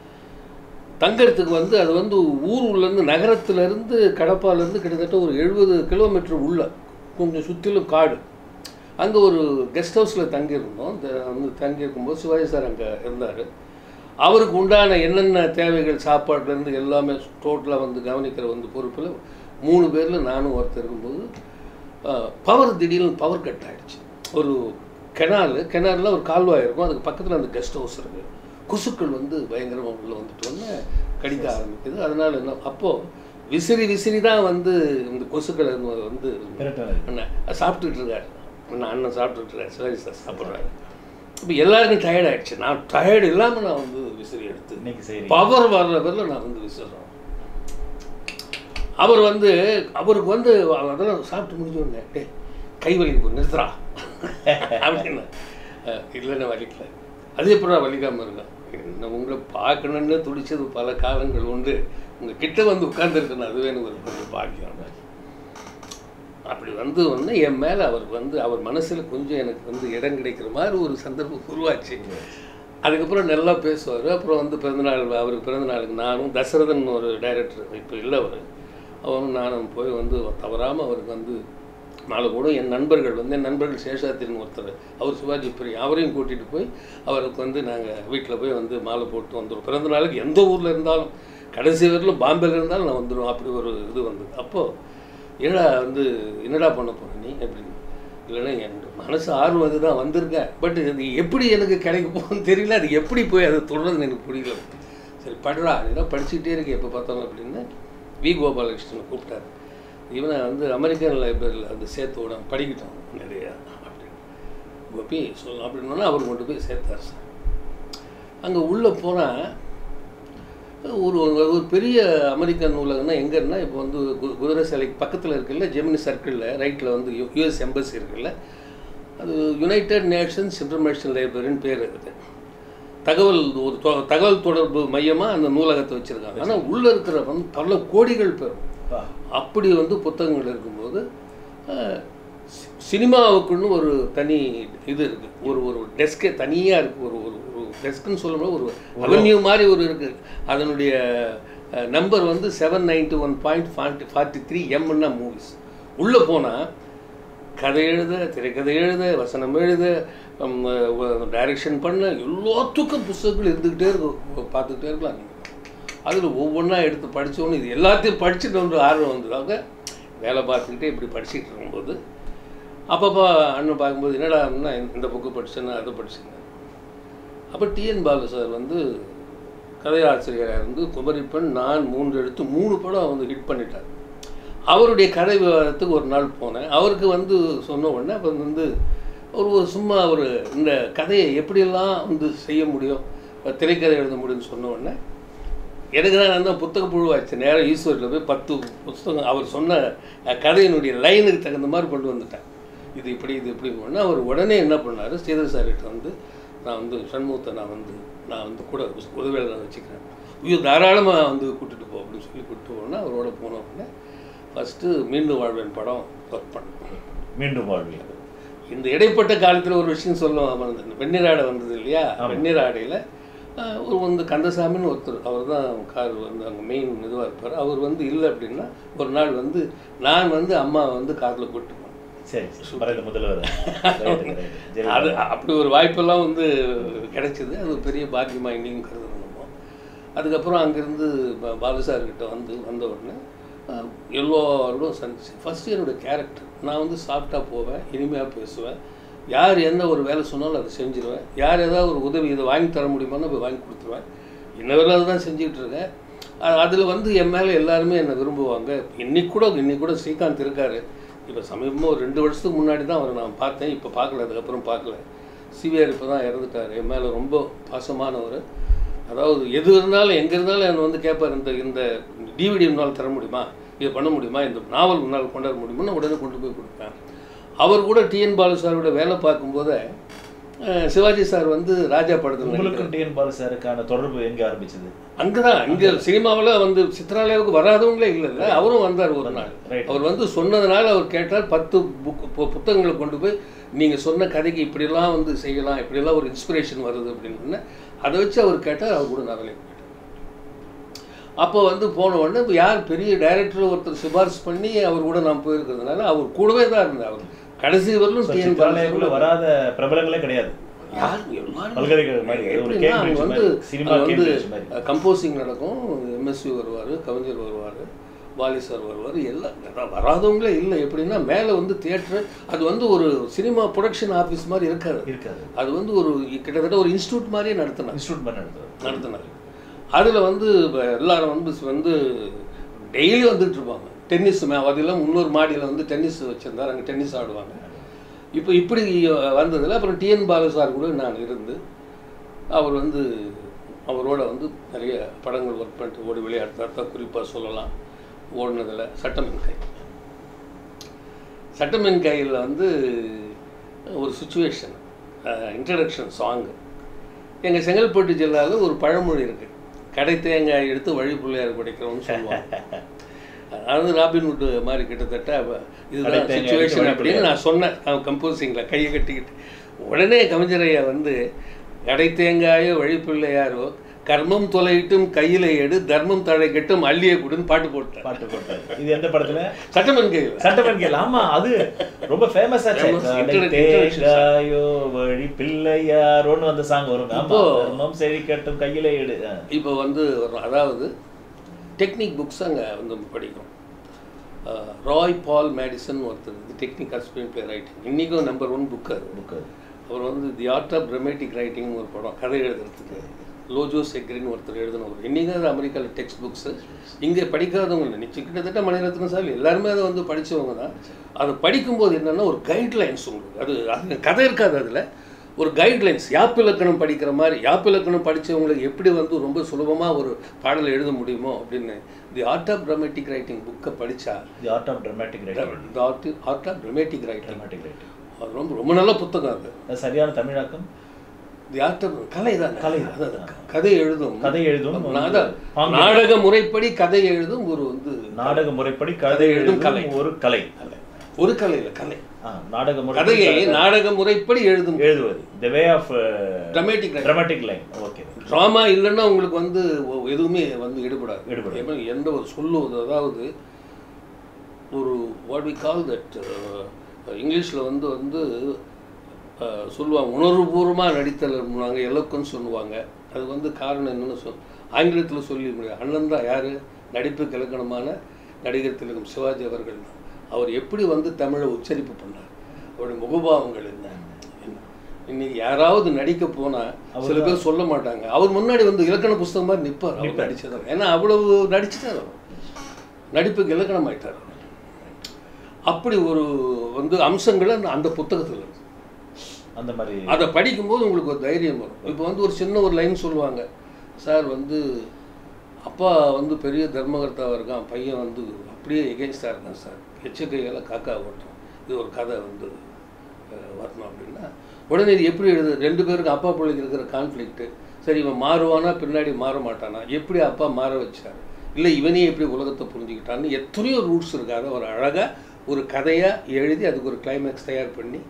தங்கறதுக்கு வந்து அது வந்து ஊர் உள்ளேருந்து நகரத்துலேருந்து கடப்பாலேருந்து கிட்டத்தட்ட ஒரு எழுபது கிலோமீட்டர் உள்ள கொஞ்சம் சுற்றிலும் காடு அங்கே ஒரு கெஸ்ட் ஹவுஸில் தங்கியிருந்தோம் த- வந்து தங்கியிருக்கும்போது சிவாஜி சார் அங்கே இருந்தார் அவருக்கு உண்டான என்னென்ன தேவைகள் சாப்பாடுலேருந்து எல்லாமே டோட்டலாக வந்து கவனிக்கிற வந்து பொறுப்பில் மூணு பேரில் நானும் ஒருத்தர் இருக்கும்போது பவர் திடீர்னு பவர் கட் ஆயிடுச்சு ஒரு கெனால் கெனாலில் ஒரு கால்வாய் இருக்கும் அதுக்கு பக்கத்தில் அந்த கெஸ்ட் ஹவுஸ் இருக்குது கொசுக்கள் வந்து பயங்கரமாக உள்ளே வந்துட்டு உடனே கடிக்க ஆரம்பிக்குது அதனால என்ன அப்போது விசிறி விசிறி தான் வந்து இந்த கொசுக்களை வந்து விரட்டுனது. அண்ணன் சாப்பிட்டுட்டு இருக்காரு அண்ணன் அண்ணன் சாப்பிட்டுட்டு இருக்காரு சிவாஜி சார் சாப்பிட்றாரு இப்போ எல்லாருக்கும் டயர்ட் ஆயிடுச்சு நான் டயர்டு இல்லாமல் நான் வந்து விசிறி எடுத்து இன்னைக்கு செய்றீங்க. பவர் வர்ற பேரில் நான் வந்து விசிறேன் அவர் வந்து அவருக்கு வந்து அவர் அதெல்லாம் சாப்பிட்டு முடிஞ்ச உடனே டே கை வலிக்கு நிறுத்துறா அப்படின்னு அஹ், இல்லைன்னு வலிக்கல அது எப்படி நான் வலிக்காமல் இருக்கேன் நான் உங்களை பார்க்கணுன்னு துடிச்சது பல காலங்கள் உண்டு உங்கள் கிட்ட வந்து உட்கார்ந்துருக்கணும் அதுவே எனக்கு ஒரு பெரிய பாக்கியம் அப்படி வந்து வந்து என் மேலே அவருக்கு வந்து அவர் மனசில் கொஞ்சம் எனக்கு வந்து இடம் கிடைக்கிற மாதிரி ஒரு சந்தர்ப்பம் உருவாச்சு அதுக்கப்புறம் நல்லா பேசுவார் அப்புறம் வந்து பிறந்தநாள் அவருக்கு பிறந்த நாளுக்கு நானும் தசரதன் ஒரு டைரக்டர் இப்போ இல்லை அவர் அவரும் நானும் போய் வந்து தவறாமல் அவருக்கு வந்து மாலை கூட என் நண்பர்கள் வந்து என் நண்பர்கள் சேஷாத்திரின்னு ஒருத்தர் அவர் சிவாஜி பிரியா அவரையும் கூட்டிகிட்டு போய் அவருக்கு வந்து நாங்கள் வீட்டில் போய் வந்து மாலை போட்டு வந்துடுவோம் பிறந்த நாளுக்கு எந்த ஊரில் இருந்தாலும் கடைசி வரையிலும் பாம்பேல இருந்தாலும் நான் வந்துடுவோம் அப்படி ஒரு இது வந்தது அப்போது என்னடா வந்து என்னடா பண்ண போற நீ அப்படின்னு இல்லைன்னா என் மனசு ஆர்வம் அதுதான் வந்திருக்கேன் பட் இது எப்படி எனக்கு கிடைக்க போகும்னு தெரியல அது எப்படி போய் அதை தொடர்றதுன்னு எனக்கு புரியல சரி படுறா இதெல்லாம் படிச்சுக்கிட்டே இருக்கு எப்போ பார்த்தாலும் அப்படின்னு வி கோபாலகிருஷ்ணன் கூப்பிட்டாரு இவனை வந்து அமெரிக்கன் லைப்ரரியில் வந்து சேர்த்து விட படிக்கட்டும் நிறையா அப்படின்னு கோபி சொல்லலாம் அப்படின்னா அவர் கொண்டு போய் சேர்த்தார் சார் அங்கே உள்ளே போனால் ஒரு ஒரு பெரிய அமெரிக்கன் நூலகம்னா எங்கன்னா இப்போ வந்து கு- குதிரை சிலைக்கு பக்கத்தில் இருக்குல்ல ஜெமினி சர்க்கிளில் ரைட்டில் வந்து யு யூஎஸ் எம்பசி இருக்குல்ல அது யுனைடெட் நேஷன்ஸ் இன்ஃபர்மேஷன் லைப்ரரின்னு பேர் இருக்குது தகவல் ஒரு தொ- தகவல் தொடர்பு மையமாக அந்த நூலகத்தை வச்சுருக்காங்க ஆனால் உள்ளே இருக்கிற வந்து பல கோடிகள் பெறும் பா. அப்படி வந்து புத்தகங்கள் இருக்கும்போது அஹ், சி- சினிமாவுக்குன்னு ஒரு தனி இது இருக்குது ஒரு ஒரு டெஸ்கே தனியாக இருக்குது ஒரு ஒரு ஒரு டெஸ்க்குன்னு சொல்லும்போது ஒரு அவென்யூ மாதிரி ஒரு இருக்குது அதனுடைய நம்பர் வந்து seven ninety one point forty forty three எம்னா மூவிஸ் உள்ளே போனால் கதை எழுத திரைக்கதை எழுத வசனம் எழுத டைரக்ஷன் பண்ண எல்லாத்துக்கும் புஸ்தகங்கள் இருந்துக்கிட்டே இருக்கும் பார்த்துக்கிட்டே இருக்கலாம் நீங்கள் அதில் ஒவ்வொன்றா எடுத்து படித்தோன்னு இது எல்லாத்தையும் படிச்சுட்டு வந்து ஆர்வம் வந்ததாக வேலை பார்த்துக்கிட்டே இப்படி படிச்சுட்டு இருக்கும்போது அப்பப்போ அண்ணன் பார்க்கும்போது என்னடா அப்படின்னா இந்த புக்கு படிச்சேன்னா அதை படிச்சேங்க அப்போ டிஎன் பாலு சார் வந்து கதையாசிரியராக இருந்து குமரிப்பெண் நான் மூன்று எடுத்து மூணு படம் வந்து ஹிட் பண்ணிட்டார் அவருடைய கதை விவாதத்துக்கு ஒரு நாள் போனேன் அவருக்கு வந்து சொன்ன உடனே அப்போ வந்து ஒரு ஒரு சும்மா ஒரு இந்த கதையை எப்படியெல்லாம் வந்து செய்ய முடியும் திரைக்கதை எழுத முடியும்னு சொன்ன உடனே எனக்கு தான் நான் தான் புத்தக புழுவாச்சு நேரம் ஈஸ்வரில் போய் பத்து புத்தகம் அவர் சொன்ன அஹ், கதையினுடைய லைனுக்கு தகுந்த மாதிரி கொண்டு வந்துட்டேன் இது இப்படி இது இப்படி ஒன்று அவர் உடனே என்ன பண்ணார் ஸ்ரீதர் சார்கிட்ட வந்து நான் வந்து சண்முகத்தை நான் வந்து நான் வந்து கூட உதவியாளர் நான் வச்சுக்கிறேன் ஐயோ தாராளமாக வந்து கூட்டிகிட்டு போ அப்படின்னு சொல்லி கூப்பிட்டு போனால் அவரோட போன உடனே ஃபஸ்ட்டு மீண்டும் வாழ்வேன் படம் ஒர்க் பண்ணேன் மீண்டும் வாழ்வில் இந்த இடைப்பட்ட காலத்தில் ஒரு விஷயம் சொல்லுவோம் அந்த வெந்நீராடை வந்தது இல்லையா ஆமா. வெந்நீராடையில் ஒரு வந்து கந்தசாமின்னு ஒருத்தர் அவர் தான் கார் வந்து அங்கே மெயின் இதுவாக இருப்பார் அவர் வந்து இல்லை அப்படின்னா ஒரு நாள் வந்து நான் வந்து அம்மா வந்து காரில் கூப்பிட்டு போனேன் சரி சரி மறைந்த முதல்வர் Right, right. சரி. அது அப்படி ஒரு வாய்ப்பெல்லாம் வந்து கிடைச்சிது அது ஒரு பெரிய பாக்கியமாக இன்னைக்கும் கருதுறோம் நம்ம அதுக்கப்புறம் அங்கேருந்து பாலுசார்கிட்ட வந்து வந்த உடனே அஹ், எல்லோரோடும் சந்திச்சு ஃபஸ்ட்டு என்னோட கேரக்டர் நான் வந்து சாஃப்டாக போவேன் இனிமையாக பேசுவேன் யார் எந்த ஒரு வேலை சொன்னாலும் அதை செஞ்சிருவேன் யார் ஏதாவது ஒரு உதவி இதை வாங்கி தர முடியுமான்னு போய் வாங்கி கொடுத்துருவேன் இன்ன வரை அதுதான் செஞ்சுக்கிட்டு இருக்கேன் அதில் வந்து என் மேலே எல்லாருமே என்னை விரும்புவாங்க இன்னைக்கு கூட இன்னைக்கு கூட ஸ்ரீகாந்த் இருக்காரு இப்போ சமீபமாக ஒரு ரெண்டு வருஷத்துக்கு முன்னாடி தான் அவரை நான் பார்த்தேன் இப்போ பார்க்கல அதுக்கப்புறம் பார்க்கல சிவிஆர் இப்போ தான் இறந்துட்டார் என் மேலே ரொம்ப பாசமானவர் அதாவது எது இருந்தாலும் எங்கே இருந்தாலும் என்னை வந்து கேட்பார் இந்த இந்த டிவிடி உன்னால் தர முடியுமா இதை பண்ண முடியுமா இந்த நாவல் உன்னால் கொண்டாட முடியுமான்னு உடனே கொண்டு போய் கொடுப்பேன் அவர் கூட டிஎன் பாலு சாரோட வேலை பார்க்கும்போதே அஹ், சிவாஜி சார் வந்து ராஜா படத்தில் நடிக்கிறார். உங்களுக்கும் டிஎன் பாலு சாருக்கான தொடர்பு எங்க ஆரம்பிச்சது அங்கதான் இங்க சினிமாவில் வந்து சித்ராலயாவுக்கு வராதவங்களே இல்லைல்ல அவரும் வந்தார் ஒரு நாள் Right. அவர் வந்து சொன்னதுனால அவர் கேட்டார் பத்து புக் பு- புத்தகங்களை கொண்டு போய் நீங்க சொன்ன கதைக்கு இப்படிலாம் வந்து செய்யலாம் இப்படிலாம் ஒரு இன்ஸ்பிரேஷன் வருது அப்படின்னு அதை வச்சு அவர் கேட்டார் அவர் கூட நான் வேலைக்கு போயிட்டேன் அப்போ வந்து போன உடனே இப்போ யார் பெரிய டைரக்டர் ஒருத்தர் சிபாரிசு பண்ணி அவர் கூட நான் போயிருக்கிறதுனால அவர் கூடவே தான் இருந்தார் அவர் கடைசி வரலும் So, டிஎன் சித்ராலயக்குள்ள வராத பிரபலங்களே கிடையாது யார் எல்லாரும் பல்கலைக்கழகம் மாதிரி, ஒரு எப்படின்னா Cambridge அங்க வந்து மாதிரி, சினிமா அங்க வந்து Cambridge மாதிரி. கம்போசிங் நடக்கும் எம்எஸ்வி வருவார் கவிஞர் வருவார் வாலி சார் வருவார் எல்லாம் அதான் வராதவங்களே இல்லை எப்படின்னா மேலே வந்து தியேட்டர் அது வந்து ஒரு சினிமா ப்ரொடக்ஷன் ஆஃபீஸ் மாதிரி இருக்காது இருக்காது அது வந்து ஒரு கிட்டத்தட்ட ஒரு இன்ஸ்டியூட் மாதிரியே நடத்தினாங்க இன்ஸ்டியூட் பண்ண நடத்துறது நடத்தினார் அதில் வந்து இப்ப எல்லாரும் வந்து வந்து டெய்லி வந்துட்டு இருப்பாங்க டென்னிஸ் மே அதெல்லாம் இன்னொரு மாடியில் வந்து டென்னிஸ் வச்சுருந்தார் அங்கே டென்னிஸ் ஆடுவாங்க இப்போ இப்படி வந்ததில் அப்புறம் டிஎன் பாலு சார் கூட நான் இருந்து அவர் வந்து அவரோட வந்து நிறைய படங்கள் ஒர்க் பண்ணிட்டு ஓடி விளையாடுறார் தான் குறிப்பாக சொல்லலாம் ஓடினதில் சட்டமின் கை சட்டமின் கையில் வந்து ஒரு சுச்சுவேஷன் இன்ட்ரடக்ஷன் சாங்கு எங்கள் செங்கல்பட்டு ஜில்லாவில் ஒரு பழமொழி இருக்குது கடை தேங்காய் எடுத்து வழி பிள்ளையார் குடைக்கிறோம்னு சொல்லுவாங்க அது ராபின்வுட் மாதிரி கிட்டத்தட்ட அவ- கடை இதுதான் தேங்காய் எடுத்து சுச்சுவேஷன் வழி அப்படின்னு நான் சொன்னேன் அவன் கம்போசிங்கில் கையை கட்டிக்கிட்டு உடனே கவிஞரையா வந்து கடை தேங்காயோ வழிப்பிள்ளையாரோ கர்மம் தொலையிட்டும் கையில எடு தர்மம் தழை கட்டும் அள்ளிய குடுன்னு பாட்டு போட்டார் பாட்டு போட்டாரு இது எந்த படத்துல சட்டமன் கையில் சட்டமன் கேள் ஆமா அது ரொம்ப ஃபேமஸ் ஆச்சு Famous. கடை Introduction song. தேங்காயோ வழி பிள்ளையாரோன்னு அந்த சாங் வரும் ஆமா இப்போ- தர்மம் செழிக்கட்டும் கையில எடு ஆ. இப்போ வந்து ஒரு- அதாவது டெக்னிக் புக்ஸ் அங்கே வந்து படிக்கிறோம் அஹ், ராய் பால் மேடிசன் ஒருத்தர் டெக்னிக் ஸ்க்ரீன் பிளே ரைட்டிங் இன்றைக்கும் நம்பர் ஒன் புக் அது book அது. அவர் வந்து the art of dramatic writing ஒரு படம் கதை எழுதுறதுக்கு லோஜோ செக்ரின்னு ஒருத்தர் எழுதினவர் இன்றைக்கும் அது அமெரிக்காவில் டெக்ஸ்ட் புக்ஸு இங்கே படிக்காதவங்க இல்லை நிச்சயம் கிட்டத்தட்ட மணிரத்னம் சார் எல்லாருமே அதை வந்து படித்தவங்க தான் அதை படிக்கும்போது என்னென்னா ஒரு கைட்லைன்ஸ் உங்களுக்கு அது அது கதை இருக்காது அதில் ஒரு கைட்லைன்ஸ் யாப்பிலக்கணம் படிக்கிற மாதிரி யாப்பிலக்கணம் படித்தவங்களுக்கு எப்படி வந்து ரொம்ப சுலபமாக ஒரு பாடலை எழுத முடியுமோ அப்படின்னு the art of dramatic writing புக்கை படித்தா the art of dramatic writing the art art of dramatic writing dramatic writing அது ரொம்ப ரொம்ப நல்ல புத்தகம் அது அது சரியான தமிழாக்கம் தி ஆர்ட் ஆஃப் கலை தான் கலை. கதை எழுதும் கதை எழுதும் நான் வந்து அதான், ஆங்கிலம். நாடக முறைப்படி கதை எழுதும் ஒரு வந்து நாடக முறைப்படி கதை எழுதும் கலை. ஒரு கலை ஒரு கலை இல்லை கலை ஆ, நாடக முறை கதையை நாடக முறைப்படி எழுதும் எழுதுவது the way of Dramatic writing. dramatic line okay drama இல்லைன்னா உங்களுக்கு வந்து ஒ- எதுவுமே வந்து ஈடுபடாது ஈடுபடாது. ஏன்னா எந்த ஒரு சொல்லுவது அதாவது ஒரு வாட் வி கால் தட் இங்கிலீஷில் வந்து வந்து அஹ், சொல்லுவாங்க உணர்வுபூர்வமாக நடித்தல் நாங்கள் எலக்குன்னு சொல்லுவாங்க அது வந்து காரணம் என்னன்னு சொல் ஆங்கிலத்தில் சொல்லி முடியாது அண்ணன் தான் யார் நடிப்புக்கு இலக்கணமான நடிகர் திலகம் சிவாஜி அவர்கள் தான் அவர் எப்படி வந்து தமிழை உச்சரிப்பு பண்ணார் அவருடைய முகபாவங்கள் என்ன என்ன? இன்னைக்கு யாராவது நடிக்க போனா சில பேர் சொல்ல மாட்டாங்க அவர் முன்னாடி வந்து இலக்கண புஸ்தகம் மாதிரி நிற்பார் அவர் நிப்பார். நடிச்சதான் ஏன்னா அவ்வளவு நடிச்சுட்டார் அவர் நடிப்புக்கு இலக்கணம் ஆயிட்டார் அப்படி ஒரு வந்து அம்சங்கள் அந்த அந்த புத்தகத்தில் இருக்கு அந்த மாதிரி அதை படிக்கும்போது உங்களுக்கு ஒரு தைரியம் வரும் இப்போ வந்து ஒரு சின்ன ஒரு லைன் சொல்லுவாங்க சார் வந்து அப்பா வந்து பெரிய தர்மகர்த்தாவாக இருக்கான் பையன் வந்து அப்படியே எகென்ஸ்டாக இருக்கான் சார் எச்சக்கையால் காக்கா ஓட்டும் இது ஒரு கதை வந்து அஹ், வரணும் அப்படின்னா உடனே இது எப்படி எழுது ரெண்டு பேருக்கு அப்பா பிள்ளைக்கு இருக்கிற கான்ஃப்ளிக்ட்டு சரி இவன் மாறுவானா பின்னாடி மாற மாட்டானா எப்படி அப்பா மாற வச்சார் இல்லை இவனே எப்படி உலகத்தை புரிஞ்சுக்கிட்டான்னு எத்தனையோ ரூட்ஸ் இருக்காது ஒரு அழகாக ஒரு கதையாக எழுதி அதுக்கு ஒரு கிளைமேக்ஸ் தயார் பண்ணி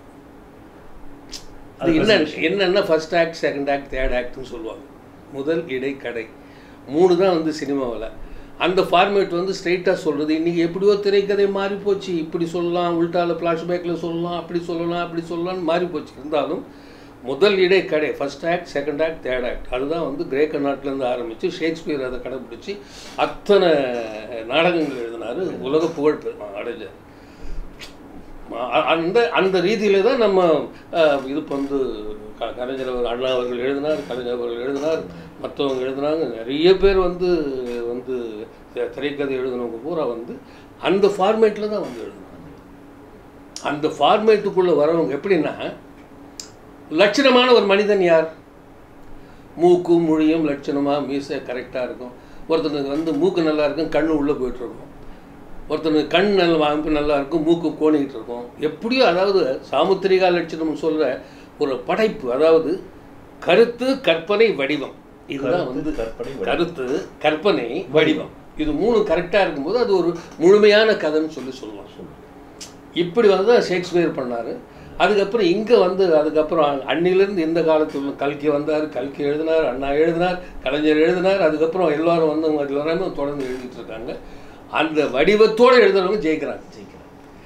அது என்ன என்னென்ன first act second act third ஆக்ட்னு சொல்லுவாங்க முதல் இடை கடை மூணு தான் வந்து சினிமாவில் அந்த ஃபார்மேட் வந்து ஸ்ட்ரைட்டாக சொல்கிறது இன்றைக்கி எப்படியோ திரைக்கதை மாறி போச்சு இப்படி சொல்லலாம் உள்டால ஃப்ளாஷ்பேக்கில் சொல்லலாம் அப்படி சொல்லலாம் அப்படி சொல்லலாம்னு மாறி போச்சு இருந்தாலும் முதல் இடை கடை first act second act third act அதுதான் வந்து கிரேக்க நாட்டிலேருந்து ஆரம்பித்து ஷேக்ஸ்பியர் அதை கடைப்பிடிச்சி அத்தனை நாடகங்கள் எழுதினார் உலக புகழ் பெ- அடைஞ்சார் அ- அந்த அந்த ரீதியில தான் நம்ம அஹ், இது இப்போ வந்து க- கலைஞர் அவர் அண்ணா அவர்கள் எழுதினார் கலைஞர் அவர்கள் எழுதினார் மற்றவங்க எழுதினாங்க நிறைய பேர் வந்து வந்து தி- திரைக்கதை எழுதினவங்க பூரா வந்து அந்த ஃபார்மேட்டில் தான் வந்து எழுதினாங்க அந்த ஃபார்மேட்டுக்குள்ளே வரவங்க எப்படின்னா லட்சணமான ஒரு மனிதன் யார் மூக்கும் மொழியும் லட்சணமாக மீசை கரெக்டாக இருக்கும் ஒருத்தனுக்கு வந்து மூக்கு நல்லா இருக்கும் கண்ணு உள்ளே போயிட்டுருக்கும் ஒருத்தனுக்கு கண் நல்ல அமைப்பு நல்லா இருக்கும் மூக்கு கோணிக்கிட்டு இருக்கும் எப்படியோ அதாவது சாமுத்திரிகா லட்சணம் சொல்கிற ஒரு படைப்பு அதாவது கருத்து கற்பனை வடிவம் இதுதான் கருத்து, வந்து கற்பனை, வடிவம். கருத்து கற்பனை வடிவம் இது மூணு கரெக்டாக இருக்கும்போது அது ஒரு முழுமையான கதைன்னு சொல்லி சொல்லலாம் இப்படி வந்து தான் ஷேக்ஸ்பியர் பண்ணார் அதுக்கப்புறம் இங்கே வந்து அதுக்கப்புறம் அன்னிலேருந்து இந்த காலத்துல கல்கி வந்தார் கல்கி எழுதினார் அண்ணா எழுதினார் கலைஞர் எழுதினார் அதுக்கப்புறம் எல்லாரும் வந்து அவங்க எல்லாருமே தொடர்ந்து எழுதிட்டு இருக்காங்க அந்த வடிவத்தோடு எழுதுறவங்க ஜெயிக்கிறாங்க ஜெயிக்கிறார்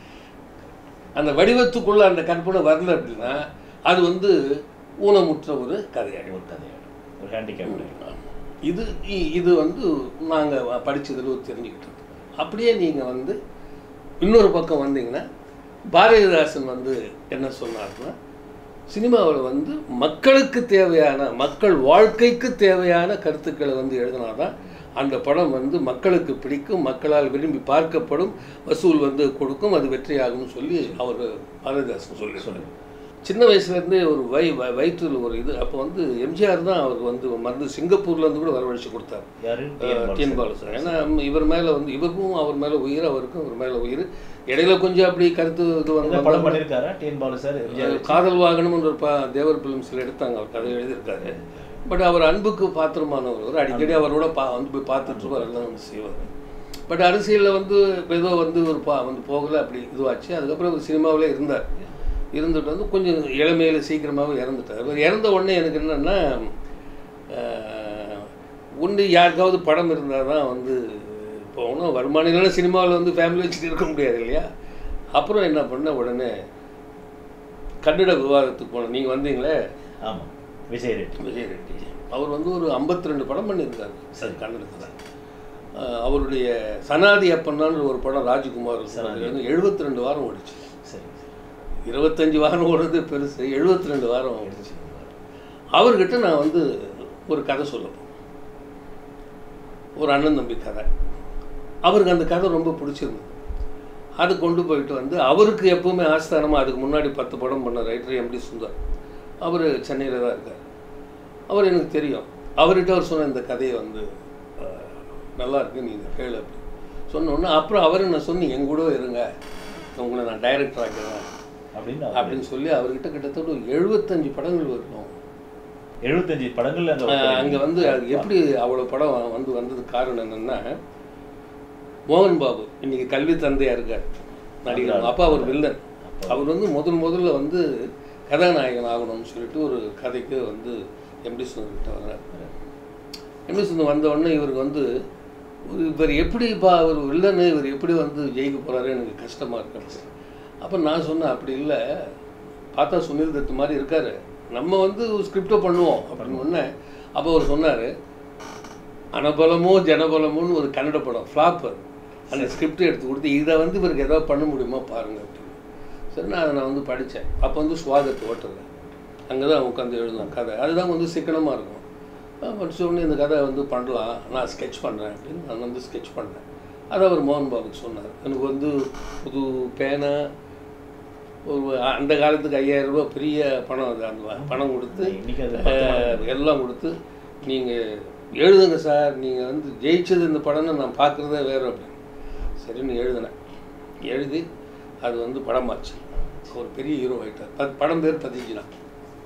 அந்த வடிவத்துக்குள்ள அந்த கற்பனை வரல அப்படின்னா அது வந்து ஊனமுற்ற ஒரு கதையாகும் ஒரு கதையாடும் ஒரு ஹேண்டிகேப் இது இ- இது வந்து நாங்கள் படித்ததில் தெரிஞ்சுக்கிட்டோம் அப்படியே நீங்கள் வந்து இன்னொரு பக்கம் வந்தீங்கன்னா பாரதிதாசன் வந்து என்ன சொன்னார்னா சினிமாவில் வந்து மக்களுக்கு தேவையான மக்கள் வாழ்க்கைக்கு தேவையான கருத்துக்களை வந்து எழுதினாதான் அந்த படம் வந்து மக்களுக்கு பிடிக்கும் மக்களால் விரும்பி பார்க்கப்படும் வசூல் வந்து கொடுக்கும் அது வெற்றியாகும்னு சொல்லி அவர் பாரதிதாசன் சொல்லி சொன்னார் சின்ன வயசுலேருந்தே ஒரு வை வ- வயிற்றில் ஒரு இது அப்போ வந்து எம்ஜிஆர் தான் அவருக்கு வந்து மருந்து சிங்கப்பூர்லேருந்து கூட வரவழைச்சு கொடுத்தார் யாரு டிஎன் பாலசன் ஏன்னா இவர் மேலே வந்து இவருக்கும் அவர் மேலே உயிர் அவருக்கும் இவர் மேலே உயிர் இடையில கொஞ்சம் அப்படி கருத்து இது இந்த வந்து படம் பண்ணியிருக்காரா டிஎன் பாலு சார் எம்ஜிஆர் வச்சு? காதல் வாகனம்னு ஒரு பா தேவர் பிலிம்ஸில் எடுத்தாங்க அவர் கதை எழுதியிருக்காரு பட் அவர் அன்புக்கு பாத்திரமானவர் அடிக்கடி அவரோட பா வந்து போய் பார்த்துட்டு இருப்பார் எல்லாம் வந்து செய்வார் பட் அரசியலில் வந்து இப்ப ஏதோ வந்து ஒரு பா வந்து போகலை அப்படி இதுவாச்சு அதுக்கப்புறம் அவர் சினிமாவிலே இருந்தார் இருந்துட்டு வந்து கொஞ்சம் இளமையில் சீக்கிரமாகவே இறந்துட்டார் அவர் இறந்த உடனே எனக்கு என்னென்னா ஒன்று யாருக்காவது படம் இருந்தால் தான் வந்து போகணும் வருமானம் சினிமாவில் வந்து ஃபேமிலி வச்சுட்டு இருக்க முடியாது இல்லையா அப்புறம் என்ன பண்ண உடனே கன்னட விவாதத்துக்கு போனோம் நீங்கள் வந்தீங்களே ஆமா விஜய் ரெட்டி விஜய் ரெட்டி அவர் வந்து ஒரு 52 ரெண்டு படம் பண்ணியிருக்காரு சரி கன்னடத்தில் அஹ் அவருடைய சனாதி அப்பன்னான்னு ஒரு படம் ராஜ்குமார் சனாதி. எழுபத்தி ரெண்டு வாரம் ஓடிச்சு சரி இருபத்தஞ்சு வாரம் ஓடுறது பெருசு 72 ரெண்டு வாரம் ஓடிச்சு அவர்கிட்ட நான் வந்து ஒரு கதை சொல்ல போனேன். ஒரு அண்ணன் தம்பி கதை அவருக்கு அந்த கதை ரொம்ப பிடிச்சிருந்தது அது கொண்டு போயிட்டு வந்து அவருக்கு எப்பவுமே ஆஸ்தானமாக அதுக்கு முன்னாடி பத்து படம் பண்ண ரைட்டர் எம்டி சுந்தர் அவர் சென்னையில் தான் இருக்கார் அவர் எனக்கு தெரியும் அவர்கிட்ட அவர் சொன்ன இந்த கதையை வந்து அஹ், நல்லா இருக்கு நீங்கள் கேளு அப்படி சொன்ன உடனே அப்புறம் அவர் என்ன சொன்னி என் கூட இருங்க உங்களை நான் டைரக்டர் ஆக்கிறேன் அப்படின்னு அவர் அப்படின்னு சொல்லி அவர்கிட்ட கிட்டத்தட்ட ஒரு எழுபத்தஞ்சு படங்கள் இருக்கும் எழுபத்தஞ்சு படங்கள்ல அந்த அஹ் அங்க வந்து அது எப்படி அவ்வளோ படம் வந்து வந்தது காரணம் என்னன்னா மோகன் பாபு இன்னைக்கு கல்வி தந்தையா இருக்கார் நடிகர் அப்பா அவர் வில்லன் அவர் வந்து முதல் முதல்ல வந்து கதாநாயகன் ஆகணும்னு சொல்லிட்டு ஒரு கதைக்கு வந்து எம்டி சுந்தர்கிட்ட வர்றார் எம்டி சுந்தர் வந்த உடனே இவருக்கு வந்து ஒரு இவர் எப்படி இப்போ அவர் வில்லனு இவர் எப்படி வந்து ஜெயிக்க போறாரு எனக்கு கஷ்டமா இருக்கு அப்போ நான் சொன்னேன் அப்படி இல்லை பார்த்தா சுனில் தத் மாதிரி இருக்காரு நம்ம வந்து ஸ்கிரிப்டை பண்ணுவோம் அப்படின்னு ஒன்று அப்போ அவர் சொன்னார் அனபலமோ ஜனபலமோன்னு ஒரு கன்னட படம் ஃப்ளாப் அந்த ஸ்கிரிப்ட் எடுத்து கொடுத்து இதை வந்து இவருக்கு ஏதாவது பண்ண முடியுமா பாருங்க அப்படின்னு சரி நான் அதை நான் வந்து படித்தேன் அப்போ வந்து சுவாகத் ஹோட்டலில் அங்கே தான் உட்காந்து எழுதுவேன் கதை அதுதான் வந்து சிக்கனமாக இருக்கும் நான் படிச்ச உடனே இந்த கதை வந்து பண்ணலாம் நான் ஸ்கெட்ச் பண்ணுறேன் அப்படின்னு நான் வந்து ஸ்கெட்ச் பண்ணேன் அதை அவர் மோகன் பாபுக்கு சொன்னார் எனக்கு வந்து புது பேனா ஒரு அந்த காலத்துக்கு ஐயாயிரம் ரூபாய் பெரிய பணம் அது அந்த பணம் கொடுத்து இன்னைக்கு அது பத்து அஹ், எல்லாம் கொடுத்து நீங்கள் எழுதுங்க சார் நீங்கள் வந்து ஜெயிச்சது இந்த படம்னு நான் பார்க்குறதே வேறு அப்படின்னு சரின்னு எழுதினேன் எழுதி அது வந்து படமாச்சு ஒரு பெரிய ஹீரோ ஆகிட்டார் பத் படம் பேர் பதிஞ்சுனா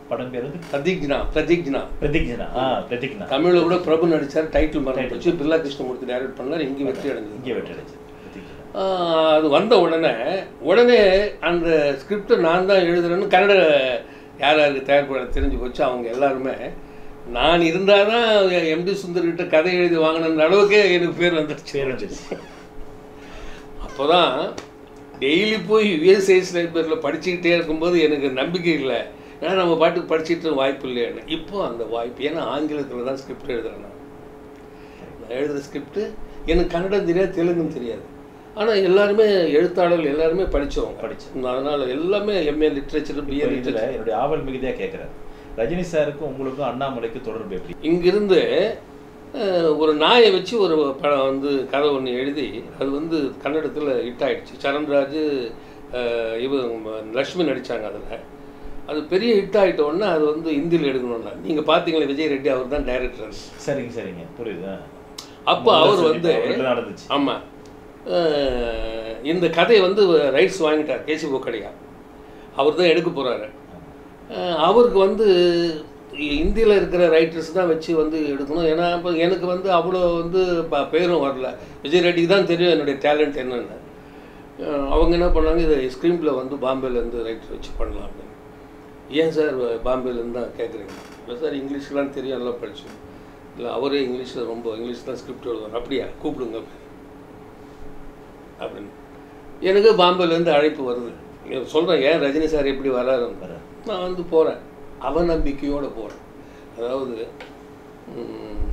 படம் பேர் வந்து பிரதிக்னா பிரதிக்னா பிரதிக்னா ஆ பிரதிக்னா தமிழ்ல கூட பிரபு நடிச்சார் டைட்டில் மறந்து போச்சு பில்லா கிருஷ்ணமூர்த்தி டைரக்ட் பண்ணார் இங்கே வெற்றி அடைஞ்சது இங்கே வெற்றி அடைஞ்சது பிரதிக்னா ஆஹ் அது வந்த உடனே உடனே அந்த ஸ்கிரிப்டை நான் தான் எழுதுறேன்னு கன்னட யார் யாருக்கு தயாரிப்பாளர் தெரிஞ்சு போச்சு அவங்க எல்லாருமே நான் இருந்தால் தான் எம்டி சுந்தர்கிட்ட கதை எழுதி வாங்கின அளவுக்கே எனக்கு பேர் வந்துடுச்சு பேர் வந்துச்சு அப்போ தான் டெய்லி போய் யுஎஸ்ஐஸ் லைப்ரரியில் படிச்சுக்கிட்டே இருக்கும்போது எனக்கு நம்பிக்கை இல்லை ஏன்னா நம்ம பாட்டுக்கு படிச்சுட்டு வாய்ப்பு இல்லைன்னு இப்போ அந்த வாய்ப்பு ஏன்னா ஆங்கிலத்தில் தான் ஸ்கிரிப்ட் எழுதுறேன் நான் நான் எழுதுகிற ஸ்கிரிப்ட் எனக்கு கன்னடம் தெரியாது தெலுங்கும் தெரியாது ஆனால் எல்லாருமே எழுத்தாளர்கள் எல்லாருமே படித்தவங்க படிச்சோம். அதனால் எல்லாமே எம்ஏ லிட்ரேச்சர் பிஏ இப்போ இதுல லிட்ரேச்சர் என்னுடைய ஆவல் மிகுதியா கேட்கிறேன் ரஜினி சாருக்கும் உங்களுக்கும் அண்ணாமலைக்கும் தொடர்பு எப்படி இங்கிருந்து அஹ், ஒரு நாயை வச்சு ஒரு படம் வந்து கதை ஒன்று எழுதி அது வந்து கன்னடத்தில் ஹிட் ஆயிடுச்சு சரண்ராஜ் அஹ், இவ லக்ஷ்மி நடித்தாங்க அதில் அது பெரிய ஹிட் ஆகிட்ட உடனே அது வந்து ஹிந்தியில் எடுக்கணும்னா நீங்கள் பார்த்தீங்களா விஜய் ரெட்டி அவர் தான் டைரக்டர் சரிங்க சரிங்க புரியுது ஆ. அப்போ அவர் வந்து அவருக்கு நடந்துச்சு ஆமாம் இந்த கதையை வந்து ரைட்ஸ் வாங்கிட்டார் கேசி போக்கடியா அவர் தான் எடுக்க போகிறாரு அவருக்கு வந்து இந்தியில் இருக்கிற ரைட்டர்ஸ் தான் வச்சு வந்து எடுக்கணும் ஏன்னா இப்போ எனக்கு வந்து அவ்வளோ வந்து ப- பேரும் வரல விஜய் ரெட்டிக்கு தான் தெரியும் என்னுடைய டேலண்ட் என்னென்னு அஹ் அவங்க என்ன பண்ணாங்க இதை ஸ்க்ரீன் வந்து பாம்பேலேருந்து ரைட்டர் வச்சு பண்ணலாம் அப்படின்னு ஏன் சார் பாம்பேலேருந்து தான் கேட்குறீங்க இல்லை சார் இங்கிலீஷ்லாம் தெரியும் எல்லாம் படித்தோம் இல்லை அவரே இங்கிலீஷில் ரொம்ப இங்கிலீஷ் தான் ஸ்கிரிப்ட் எழுதுவார் அப்படியா கூப்பிடுங்க அப்படின்னு எனக்கு பாம்பேலேருந்து அழைப்பு வருது சொல்கிறேன் ஏன் ரஜினி சார் எப்படி வராருன்னு வராரு. நான் வந்து போகிறேன் அவநம்பிக்கையோடு போகிறேன் அதாவது ம்,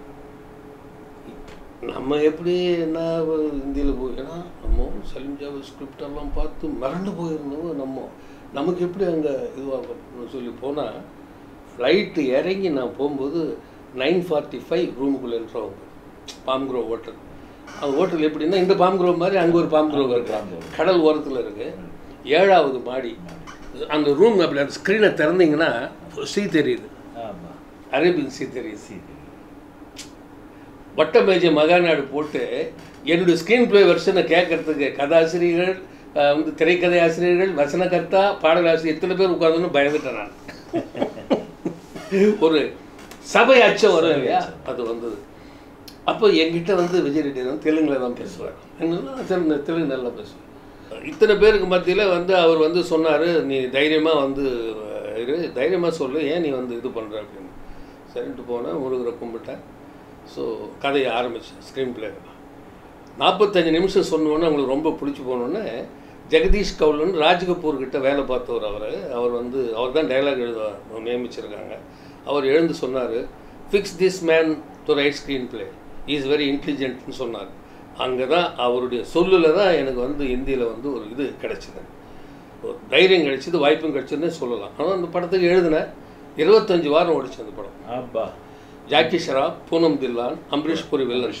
நம்ம எப்படி என்ன இந்தியில் போய் ஏன்னா நம்ம சலீம் ஜாவத் ஸ்கிரிப்ட் எல்லாம் பார்த்து மறந்து போயிருந்தோம் நம்ம நமக்கு எப்படி அங்கே இதுவாகணும்னு சொல்லி போனால் ஃப்ளைட்டு இறங்கி நான் போகும்போது நைன் ஃபார்ட்டி ஃபைவ் ரூமுக்குள்ளே என்ட்ராகும் பாம்க்ரோவ் ஹோட்டல் அந்த ஹோட்டல் எப்படின்னா இந்த பாம்க்ரோவ் மாதிரி அங்கே ஒரு பாம்க்ரோவ் அங்க ஒரு இருக்கு palm grove. கடல் ஓரத்தில் இருக்கு ஏழாவது மாடி அந்த ரூம் அப்படி அந்த ஸ்க்ரீனை திறந்தீங்கன்னா சீ தெரியுது ஆமா அரேபியன் சீ தெரியுது சரி வட்டமேஜை மகாநாடு போட்டு என்னுடைய ஸ்க்ரீன் ப்ளே வெர்ஷனை கேட்கறதுக்கு கதாசிரியர்கள் அஹ், வந்து திரைக்கதை ஆசிரியர்கள் வசனகர்த்தா பாடலாசிரியர் இத்தனை பேர் உட்கார்ந்துன்னு பயந்துட்டேன் நான் ஒரு சபை அச்சம் வரும் இல்லையா அது வந்தது அப்போ என்கிட்ட வந்து விஜய் ரெட்டி வந்து தெலுங்குல தான் பேசுவார் என்னன்னா தெலுங்கு தெலுங்கு நல்லா பேசுவார் இத்தனை பேருக்கு மத்தியில் வந்து அவர் வந்து சொன்னார் நீ தைரியமாக வந்து அஹ், இரு தைரியமாக சொல்லு ஏன் நீ வந்து இது பண்ணுற அப்படின்னு சரின்ட்டு போனேன் முருகரை கும்பிட்டேன் ஸோ கதையை ஆரம்பித்தேன் ஸ்க்ரீன் பிளே நாற்பத்தஞ்சு நிமிஷம் சொன்னோன்னே அவங்களுக்கு ரொம்ப பிடிச்சி போனோன்னே ஜெகதீஷ் கவுலன் ராஜ்கபூர் கிட்ட வேலை பார்த்தவர் அவர் அவர் வந்து அவர் தான் டைலாக் எழுத நியமிச்சிருக்காங்க அவர் எழுந்து சொன்னார் fix this man to write screen play is very இன்டெலிஜென்ட்னு சொன்னார் அங்கே தான் அவருடைய சொல்லில் தான் எனக்கு வந்து இந்தியில் வந்து ஒரு இது கிடைச்சிது ஒரு தைரியம் கிடைச்சது வாய்ப்பும் கிடைச்சதுன்னே சொல்லலாம் ஆனால் அந்த படத்துக்கு எழுதினேன் இருபத்தஞ்சு வாரம் ஓடிச்சு அந்த படம் அப்பா ஜாக்கி ஷராப் பூனம் தில்லான் அம்பரீஷ் புரி வில்லன்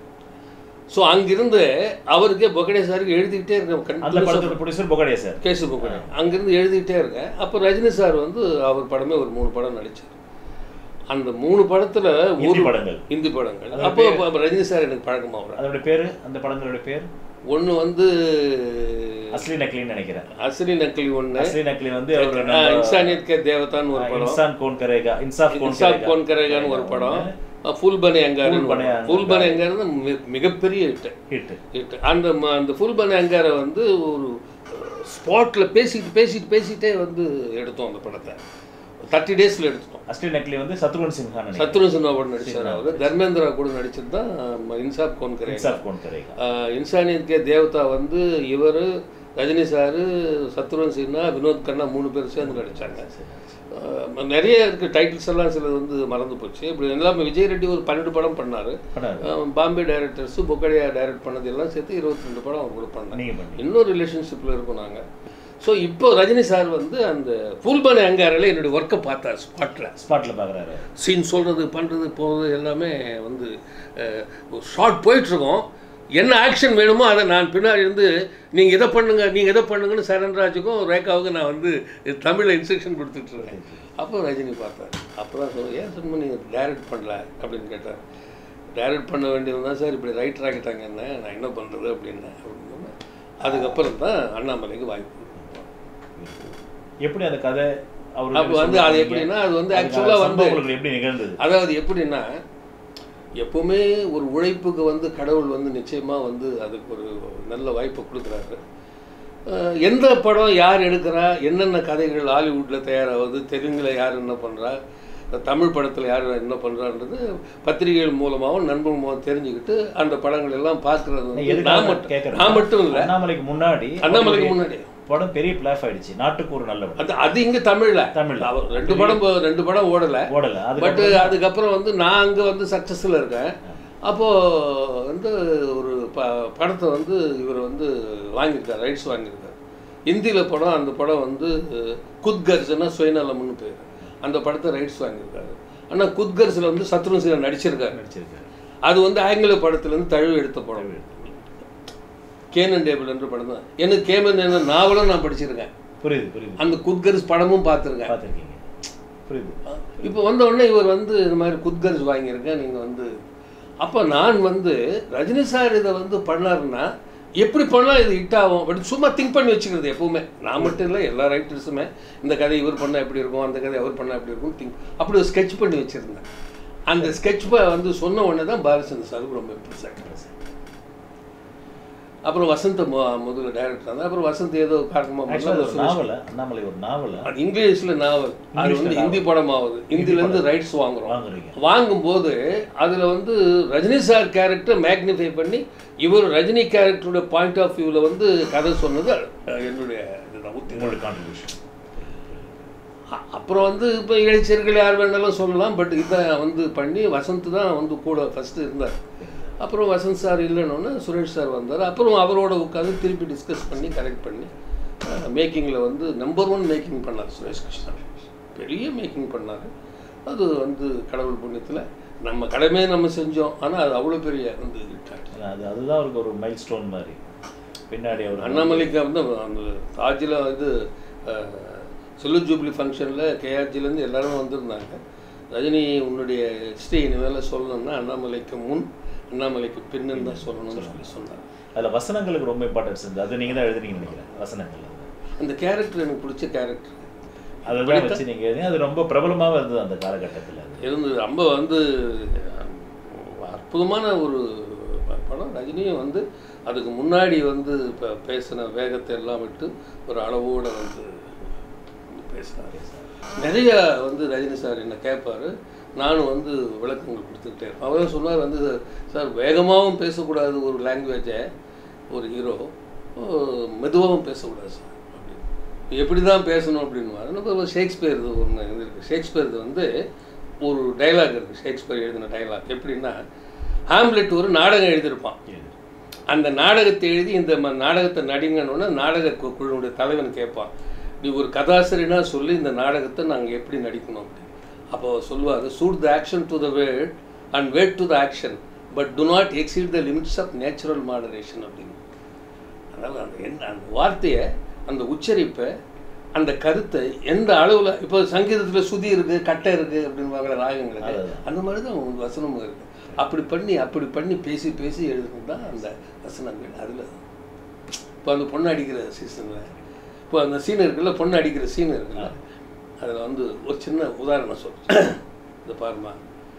ஸோ அங்கிருந்து அவருக்கே பொகடே சாருக்கு எழுதிக்கிட்டே இருக்கேன் அந்த படத்தோட producer Bokadia sir K C Bokadia அங்கிருந்து எழுதிக்கிட்டே இருக்கேன் அப்போ ரஜினி சார் வந்து அவர் படமே ஒரு மூணு படம் நடிச்சார் அந்த மூணு படத்துல ஹிந்தி ஒரு படங்கள். ஹிந்தி படங்கள் அதோட அப்போ பேர்? அப்போ ரஜினி சார் எனக்கு பழக்கமாக அதோட பேரு அந்த படங்களோட பேர் ஒன்று வந்து அஸ்லி நக்லின்னு நினைக்கிறேன் அசலி நக்கலி ஒன்று அஸ்லி நக்லி வந்து அவர் நம்ம- இன்சானியத் கே தேவதான்னு ஒரு படம் இன்சான் கோன் கரேகா இன்சாஃப் கோன் இன்சாப் கோன் கரேகான்னு ஒரு படம் ஃபுல் பனே அங்காரு ஃபுல் பனே அங்காரு. ஃபுல் பனே அங்காரு மிகப்பெரிய ஹிட் ஹிட் ஹிட் அந்த ம- அந்த ஃபுல் பனே அங்காரை வந்து ஒரு ஸ்பாட்டில் பேசிட்டு பேசிட்டு பேசிட்டே வந்து எடுத்தோம் அந்த படத்தை தேர்ட்டி டேஸில் எடுத்துட்டோம் அஸ்லி நக்லி வந்து சத்ருகன் சின்ஹா நினைக்கிறேன் சத்ரு சின்ஹா படம் நடிச்சார் அவர் தர்மேந்திரா கூட நடிச்சது தான் இன்சாப் கோன் கரேகா இன்சாஃப் கோன் கரேகா ஆஹ் இன்சானியத் கே தேவதா வந்து இவர் ரஜினி சார் சத்ருவன் சின்ஹா வினோத் கண்ணா மூணு பேர் சேர்ந்து நடிச்சாங்க ஆஹ் நிறைய இருக்கு டைட்டில்ஸ் எல்லாம் சிலது வந்து மறந்து போச்சு இப்படி எல்லாமே விஜய் ரெட்டி ஒரு பன்னெண்டு படம் பண்ணாரு பண்ணாரு. ஆஹ் பாம்பே டைரக்டர்ஸ் பொக்கடியா டைரக்ட் பண்ணது எல்லாம் சேர்த்து இருபத்தி ரெண்டு படம் அவர் கூட பண்ணாங்க நீங்க பண்ணீங்க. இன்னும் ரிலேஷன்ஷிப்பில் இருக்கோம் நாங்கள் ஸோ இப்போ ரஜினி சார் வந்து அந்த ஃபுல்பனை அங்காரில் என்னுடைய ஒர்க்கை பார்த்தார் ஸ்பாட்டில் ஸ்பாட்ல பாக்குறாரு சீன் சொல்கிறது பண்ணுறது போகிறது எல்லாமே வந்து ஷார்ட் போயிட்டுருக்கோம் என்ன ஆக்ஷன் வேணுமோ அதை நான் பின்னாடி இருந்து நீங்கள் இதை பண்ணுங்க நீங்கள் இதை பண்ணுங்கன்னு சரண்ராஜுக்கும் ரேகாவுக்கும் நான் வந்து தமிழில் இன்ஸ்ட்ரக்ஷன் கொடுத்துட்ருக்கேன் அப்போ ரஜினி பார்த்தார் அப்போ தான் சொல்லுவேன் ஏன் திரும்ப நீங்கள் டைரக்ட் பண்ணல அப்படின்னு கேட்டார் டைரக்ட் பண்ண வேண்டியவங்க தான் சார் இப்படி ரைட்டர் ஆகிட்டாங்க என்ன நான் என்ன பண்ணுறது அப்படின்னேன் அப்படின்னு அதுக்கப்புறம் தான் அண்ணாமலைக்கு வாய்ப்பு எப்படி அந்த கதை அவர்கள் அப்போ வந்து அது சொல்லுவீங்க. எப்படின்னா அது வந்து அதுக்கான ஆக்சுவலாக வந்து சம்பவம் உங்களுக்கு எப்படி நிகழ்ந்தது அதாவது எப்படின்னா எப்பவுமே ஒரு உழைப்புக்கு வந்து கடவுள் வந்து நிச்சயமா வந்து அதுக்கு ஒரு நல்ல வாய்ப்பை கொடுக்குறாரு அஹ் எந்த படம் யார் எடுக்கிறா என்னென்ன கதைகள் ஹாலிவுட்டில் தயாராகுது தெலுங்கில் யார் என்ன பண்ணுறா தமிழ் படத்தில் யார் என்ன பண்ணுறான்றது பத்திரிகைகள் மூலமாகவும் நண்பர்கள் மூலம் தெரிஞ்சுக்கிட்டு அந்த படங்கள் எல்லாம் பார்க்கறது வந்து எதுக்காக நான் மட்டும் கேட்கறேன்? நான் மட்டும் இல்லை அண்ணாமலைக்கு முன்னாடி அண்ணாமலைக்கு முன்னாடி படம் பெரிய பிளாஃப் ஆயிடுச்சு நாட்டுக்கு ஒரு நல்ல படம் அது அது இங்கே தமிழில் தமிழ்ல. அவர் ரெண்டு படம் போ- ரெண்டு படம் ஓடலை ஓடல பட் அது அதுக்கப்புறம் வந்து நான் அங்கே வந்து சக்ஸஸில் இருக்கேன் அப்போது வந்து ஒரு ப படத்தை வந்து இவர் வந்து வாங்கியிருக்கார் ரைட்ஸ் வாங்கியிருக்கார் ஹிந்தியில் படம் அந்த படம் வந்து குத்கர்ஸ்னா சுயநலம்னு பேர் அந்த படத்தை ரைட்ஸ் வாங்கியிருக்காரு ஆனால் குத்கர்ஸில் வந்து சத்ருசில் நடிச்சிருக்காரு நடிச்சிருக்காரு அது வந்து ஆங்கில படத்துலேருந்து தழுவி எடுத்த படம் கேனன் டேபிள் என்ற படம் தான் எனக்கு கேமன் என்ன நாவலும் நான் படிச்சிருக்கேன் புரியுது புரியுது அந்த குத்கர்ஸ் படமும் பார்த்துருக்கேன் பார்த்துருக்கீங்க புரியுது இப்போ வந்த உடனே இவர் வந்து இந்த மாதிரி குத்கர்ஸ் வாங்கியிருக்கேன் நீங்கள் வந்து அப்போ நான் வந்து ரஜினி சார் இதை வந்து பண்ணாருன்னா எப்படி பண்ணால் இது ஹிட் ஆகும் அப்படி சும்மா திங்க் பண்ணி வச்சுக்கிறது எப்பவுமே நான் மட்டும் இல்லை எல்லா ரைட்டர்ஸுமே இந்த கதை இவர் பண்ணால் எப்படி இருக்கும் அந்த கதை அவர் பண்ணால் எப்படி இருக்கும் திங்க் அப்படி ஒரு ஸ்கெட்ச் பண்ணி வச்சுருந்தேன் அந்த ஸ்கெட்ச் வந்து சொன்ன உடனே தான் பாலச்சந்திர சாருக்கு ரொம்ப இம்ப்ரெஸ் ஆகிட்டு அப்புறம் வசந்த் மு- முதல்ல டைரக்டர் இருந்தார் அப்புறம் வசந்த் ஏதோ காரணமாக ஆக்சுவலாக ஒரு நாவல அண்ணாமலை ஒரு நாவல அது இங்கிலீஷ்ல நாவல் அது இங்கிலீஷ்ல வந்து நாவல். ஹிந்தி படமாகுது ஹிந்தில இருந்து ரைட்ஸ் வாங்குறோம் வாங்குறீங்க வாங்கும்போது அதுல வந்து ரஜினி சார் கேரக்டர் மேக்னிஃபை பண்ணி இவர் ரஜினி கேரக்டரோட பாயிண்ட் ஆஃப் வியூவில் வந்து கதை சொன்னது அஹ், என்னுடைய இதுதான் உத்தி உங்களோட கான்ட்ரிபியூஷன் அ- அப்புறம் வந்து இப்போ இளைஞர்கள் யார் வேணாலும் சொல்லலாம் பட் இதை வந்து பண்ணி வசந்த் தான் வந்து கூட ஃபஸ்ட்டு இருந்தார் அப்புறம் வசந்த் சார் இல்லைன்னொன்னே சுரேஷ் சார் வந்தார் அப்புறம் அவரோட உட்காந்து திருப்பி டிஸ்கஸ் பண்ணி கரெக்ட் பண்ணி மேக்கிங்கில் வந்து நம்பர் ஒன் மேக்கிங் பண்ணார் சுரேஷ் கிருஷ்ணா பெரிய மேக்கிங் பண்ணார் அது வந்து கடவுள் புண்ணியத்தில் நம்ம கடமையை நம்ம செஞ்சோம் ஆனால் அது அவ்வளோ பெரிய வந்து hit ஆச்சு. அது அதுதான் அவருக்கு ஒரு மைல் ஸ்டோன் மாதிரி பின்னாடி அவர் அண்ணாமலைக்கு வந்து அந்த தாஜில் இது சில்வர் ஜூப்ளி ஃபங்க்ஷனில் கேஆர்ஜிலேருந்து எல்லாரும் வந்திருந்தாங்க ரஜினி உன்னுடைய ஹிஸ்ட்ரி இனிமேல் சொல்லணும்னா அண்ணாமலைக்கு முன் அண்ணாமலைக்கு பின்னுன்னு தான் சொல்லணும்னு சொல்லி சொன்னார் அதில் வசனங்களுக்கு ரொம்ப இம்பார்ட்டன்ஸ் இருந்தது அது நீங்கள் தான் எழுதுனீங்கன்னு நினைக்கிறேன் வசனங்கள் அந்த கேரக்டர் எனக்கு பிடிச்ச கேரக்டர் அதை தான் வச்சு நீங்கள் எழுதி அது ரொம்ப பிரபலமாக இருந்தது அந்த காலகட்டத்தில் அது இருந்தது ரொம்ப வந்து அஹ், அற்புதமான ஒரு ப- படம் ரஜினியும் வந்து அதுக்கு முன்னாடி வந்து இப்போ பேசின வேகத்தை எல்லாம் விட்டு ஒரு அளவோடு வந்து பேசினார் நிறைய வந்து ரஜினி சார் என்ன கேட்பாரு நானும் வந்து விளக்கங்கள் கொடுத்துக்கிட்டே இருப்பேன் அவர் சொன்னார் வந்து சார் வேகமாகவும் பேசக்கூடாது ஒரு லாங்குவேஜை ஒரு ஹீரோ மெதுவாகவும் பேசக்கூடாது சார் அப்படின்னு எப்படி தான் பேசணும் அப்படின்னு ஷேக்ஸ்பியர் இது ஒன்று இருக்குது ஷேக்ஸ்பியர் இது வந்து ஒரு டைலாக் இருக்குது ஷேக்ஸ்பியர் எழுதின டைலாக் எப்படின்னா ஹாம்லெட் ஒரு நாடகம் எழுதியிருப்பான் அந்த நாடகத்தை எழுதி இந்த ம- நாடகத்தை நடிங்கன்னு நாடக கு- குழுவுடைய தலைவன் கேட்பான் நீ ஒரு கதாசிரியனா சொல்லி இந்த நாடகத்தை நாங்கள் எப்படி நடிக்கணும் அப்படின்னு அப்போ சொல்லுவார் suit the action to the word and word to the action but to not exceed the limits of natural moderation அப்படின்னு அதாவது அந்த என்ன அந்த வார்த்தையை அந்த உச்சரிப்பை அந்த கருத்தை எந்த அளவில் இப்போ சங்கீதத்தில் சுதி இருக்குது கட்டை இருக்குது அப்படின்னு ராகங்களுக்கு அதுதான். அந்த மாதிரி தான் உங்க வசனமும் இருக்குது அப்படி பண்ணி அப்படி பண்ணி பேசி பேசி எழுதுனது தான் அந்த வசனங்கள் அதில் இப்போ அந்த பொண்ணு அடிக்கிற சீசனில் இப்போ அந்த சீன் இருக்குல்ல பொண்ணு அடிக்கிற சீன் இருக்குல்ல அதில் வந்து ஒரு சின்ன உதாரணம் சொல்கிறேன் இந்த பாருமா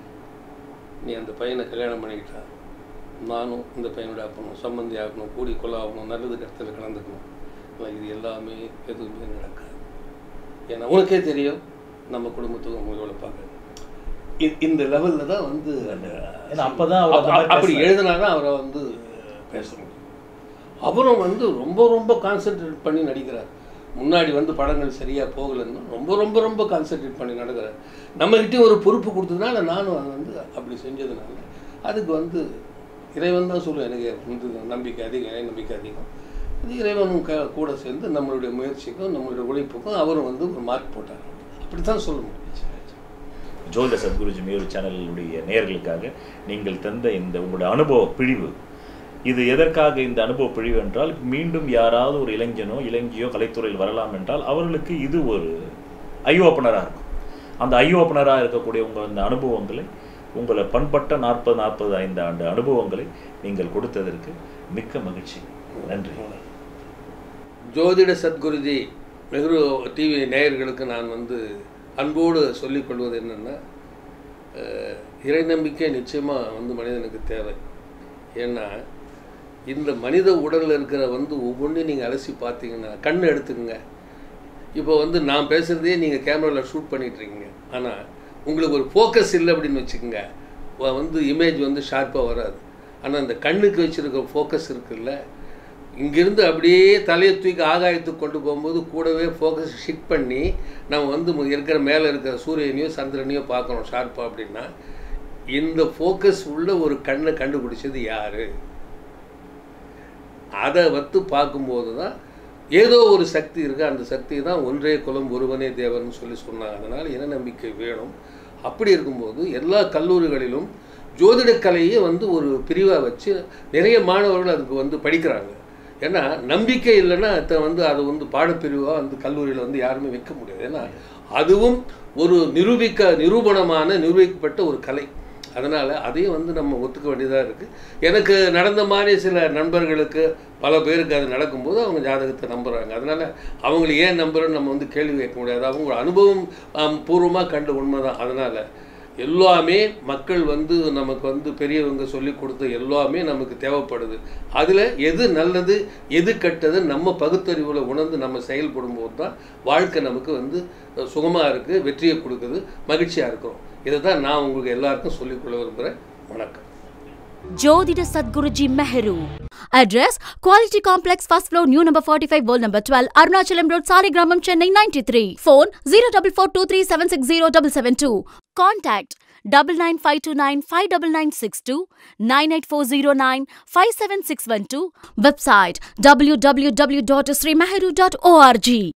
நீ அந்த பையனை கல்யாணம் பண்ணிக்கிட்டா நானும் இந்த பையனோட அப்பனும் சம்மந்தி ஆகணும் கூடி கொள்ளாகணும் நல்லது கருத்தில் கலந்துக்கணும் ஆனா இது எல்லாமே எதுவுமே நடக்காது ஏன்னா உனக்கே தெரியும் நம்ம குடும்பத்துக்கு அவங்க எவ்வளோ பார்க்க இந்த லெவலில் தான் வந்து அந்த ஏன்னா அப்பதான் அவர் அந்த மாதிரி அப்படி பேசுனாரு. எழுதினா தான் அவரை வந்து பேச முடியும் அவரும் வந்து ரொம்ப ரொம்ப கான்சென்ட்ரேட் பண்ணி நடிக்கிறார் முன்னாடி வந்து படங்கள் சரியாக போகலைன்னா ரொம்ப ரொம்ப ரொம்ப கான்சென்ட்ரேட் பண்ணி நடக்கிறார் நம்மகிட்டயும் ஒரு பொறுப்பு கொடுத்ததுனால நானும் அதை வந்து அப்படி செஞ்சதுனால அதுக்கு வந்து இறைவன் தான் சொல்லுவேன் எனக்கு வந்து நம்பிக்கை அதிகம் இறை நம்பிக்கை அதிகம் அது இறைவனும் க கூட சேர்ந்து நம்மளுடைய முயற்சிக்கும் நம்மளுடைய உழைப்புக்கும் அவரும் வந்து ஒரு மார்க் போட்டார் அப்படி தான் சொல்ல முடியும் ஜோதிட சத்குருஜி மேரு சேனலுடைய நேயர்களுக்காக நீங்கள் தந்த இந்த உங்களுடைய அனுபவ பிழிவு இது எதற்காக இந்த அனுபவ பிழிவு என்றால் மீண்டும் யாராவது ஒரு இளைஞனோ இளைஞியோ கலைத்துறையில் வரலாம் என்றால் அவர்களுக்கு இது ஒரு ஐ ஓப்பனராக இருக்கும் அந்த ஐ ஓப்பனராக இருக்கக்கூடிய உங்கள் அந்த அனுபவங்களை உங்களை பண்பட்ட நாற்பது நாற்பது ஐந்து ஆண்டு அனுபவங்களை நீங்கள் கொடுத்ததற்கு மிக்க மகிழ்ச்சி நன்றி ஜோதிட சத்குருஜி நெஹ்ரு டிவி நேயர்களுக்கு நான் வந்து அன்போடு சொல்லிக்கொள்வது என்னென்னா இறை நம்பிக்கை நிச்சயமாக வந்து மனிதனுக்கு தேவை ஏன்னா இந்த மனித உடலில் இருக்கிற வந்து ஒவ்வொன்றையும் நீங்கள் அலசி பார்த்தீங்கன்னா கண் எடுத்துக்கங்க இப்போ வந்து நான் பேசுகிறதே நீங்கள் கேமராவில் ஷூட் பண்ணிகிட்ருக்கீங்க ஆனால் உங்களுக்கு ஒரு ஃபோக்கஸ் இல்லை அப்படின்னு வச்சுக்கோங்க வ- வந்து இமேஜ் வந்து ஷார்ப்பாக வராது ஆனால் அந்த கண்ணுக்கு வச்சுருக்க ஃபோக்கஸ் இருக்குல்ல இங்கிருந்து அப்படியே தலையை தூக்கி ஆகாயத்துக்கு கொண்டு போகும்போது கூடவே ஃபோக்கஸ் ஷிஃப்ட் பண்ணி நம்ம வந்து மு- இருக்கிற மேலே இருக்கிற சூரியனையோ சந்திரனையோ பார்க்குறோம் ஷார்ப்பாக அப்படின்னா இந்த ஃபோக்கஸ் உள்ள ஒரு கண்ணை கண்டுபிடிச்சது யாரு அதை வந்து பார்க்கும்போது தான் ஏதோ ஒரு சக்தி இருக்குது அந்த சக்தி தான் ஒன்றே குலம் ஒருவனே தேவன் சொல்லி சொன்னாங்க அதனால் இன நம்பிக்கை வேணும் அப்படி இருக்கும்போது எல்லா கல்லூரிகளிலும் ஜோதிடக்கலையே வந்து ஒரு பிரிவாக வச்சு நிறைய மாணவர்கள் அதுக்கு வந்து படிக்கிறாங்க ஏன்னா நம்பிக்கை இல்லைன்னா அதை வந்து அதை வந்து பாடப்பிரிவாக வந்து கல்லூரியில் வந்து யாருமே வைக்க முடியாது ஏன்னா அதுவும் ஒரு நிரூபிக்க நிரூபணமான நிரூபிக்கப்பட்ட ஒரு கலை அதனால் அதையும் வந்து நம்ம ஒத்துக்க வேண்டியதாக இருக்குது எனக்கு நடந்த மாதிரி சில நண்பர்களுக்கு பல பேருக்கு அது நடக்கும்போது அவங்க ஜாதகத்தை நம்புகிறாங்க அதனால் அவங்களை ஏன் நம்புறோன்னு நம்ம வந்து கேள்வி கேட்க முடியாது அவங்க அனுபவம் பூர்வமாக கண்ட உண்மை தான் அதனால் எல்லாமே மக்கள் வந்து நமக்கு வந்து பெரியவங்க சொல்லி கொடுத்த எல்லாமே நமக்கு தேவைப்படுது அதில் எது நல்லது எது கெட்டது நம்ம பகுத்தறிவில் உணர்ந்து நம்ம செயல்படும் போது தான் வாழ்க்கை நமக்கு வந்து சுகமாக இருக்குது வெற்றியை கொடுக்குது மகிழ்ச்சியாக இருக்கிறோம் இதை தான் நான் உங்களுக்கு எல்லாருக்கும் சொல்லிக்கொள்ள விரும்புகிறேன் வணக்கம் ஜோதிட Sadguruji Meheru address quality complex first floor new number forty five old number twelve Arunachalam road Saligramam Chennai ninety three phone zero double four two three seven six zero double seven two contact double nine five two nine five double nine six two nine eight four zero nine five seven six one two website W W W dot Sri Meheru dot O R G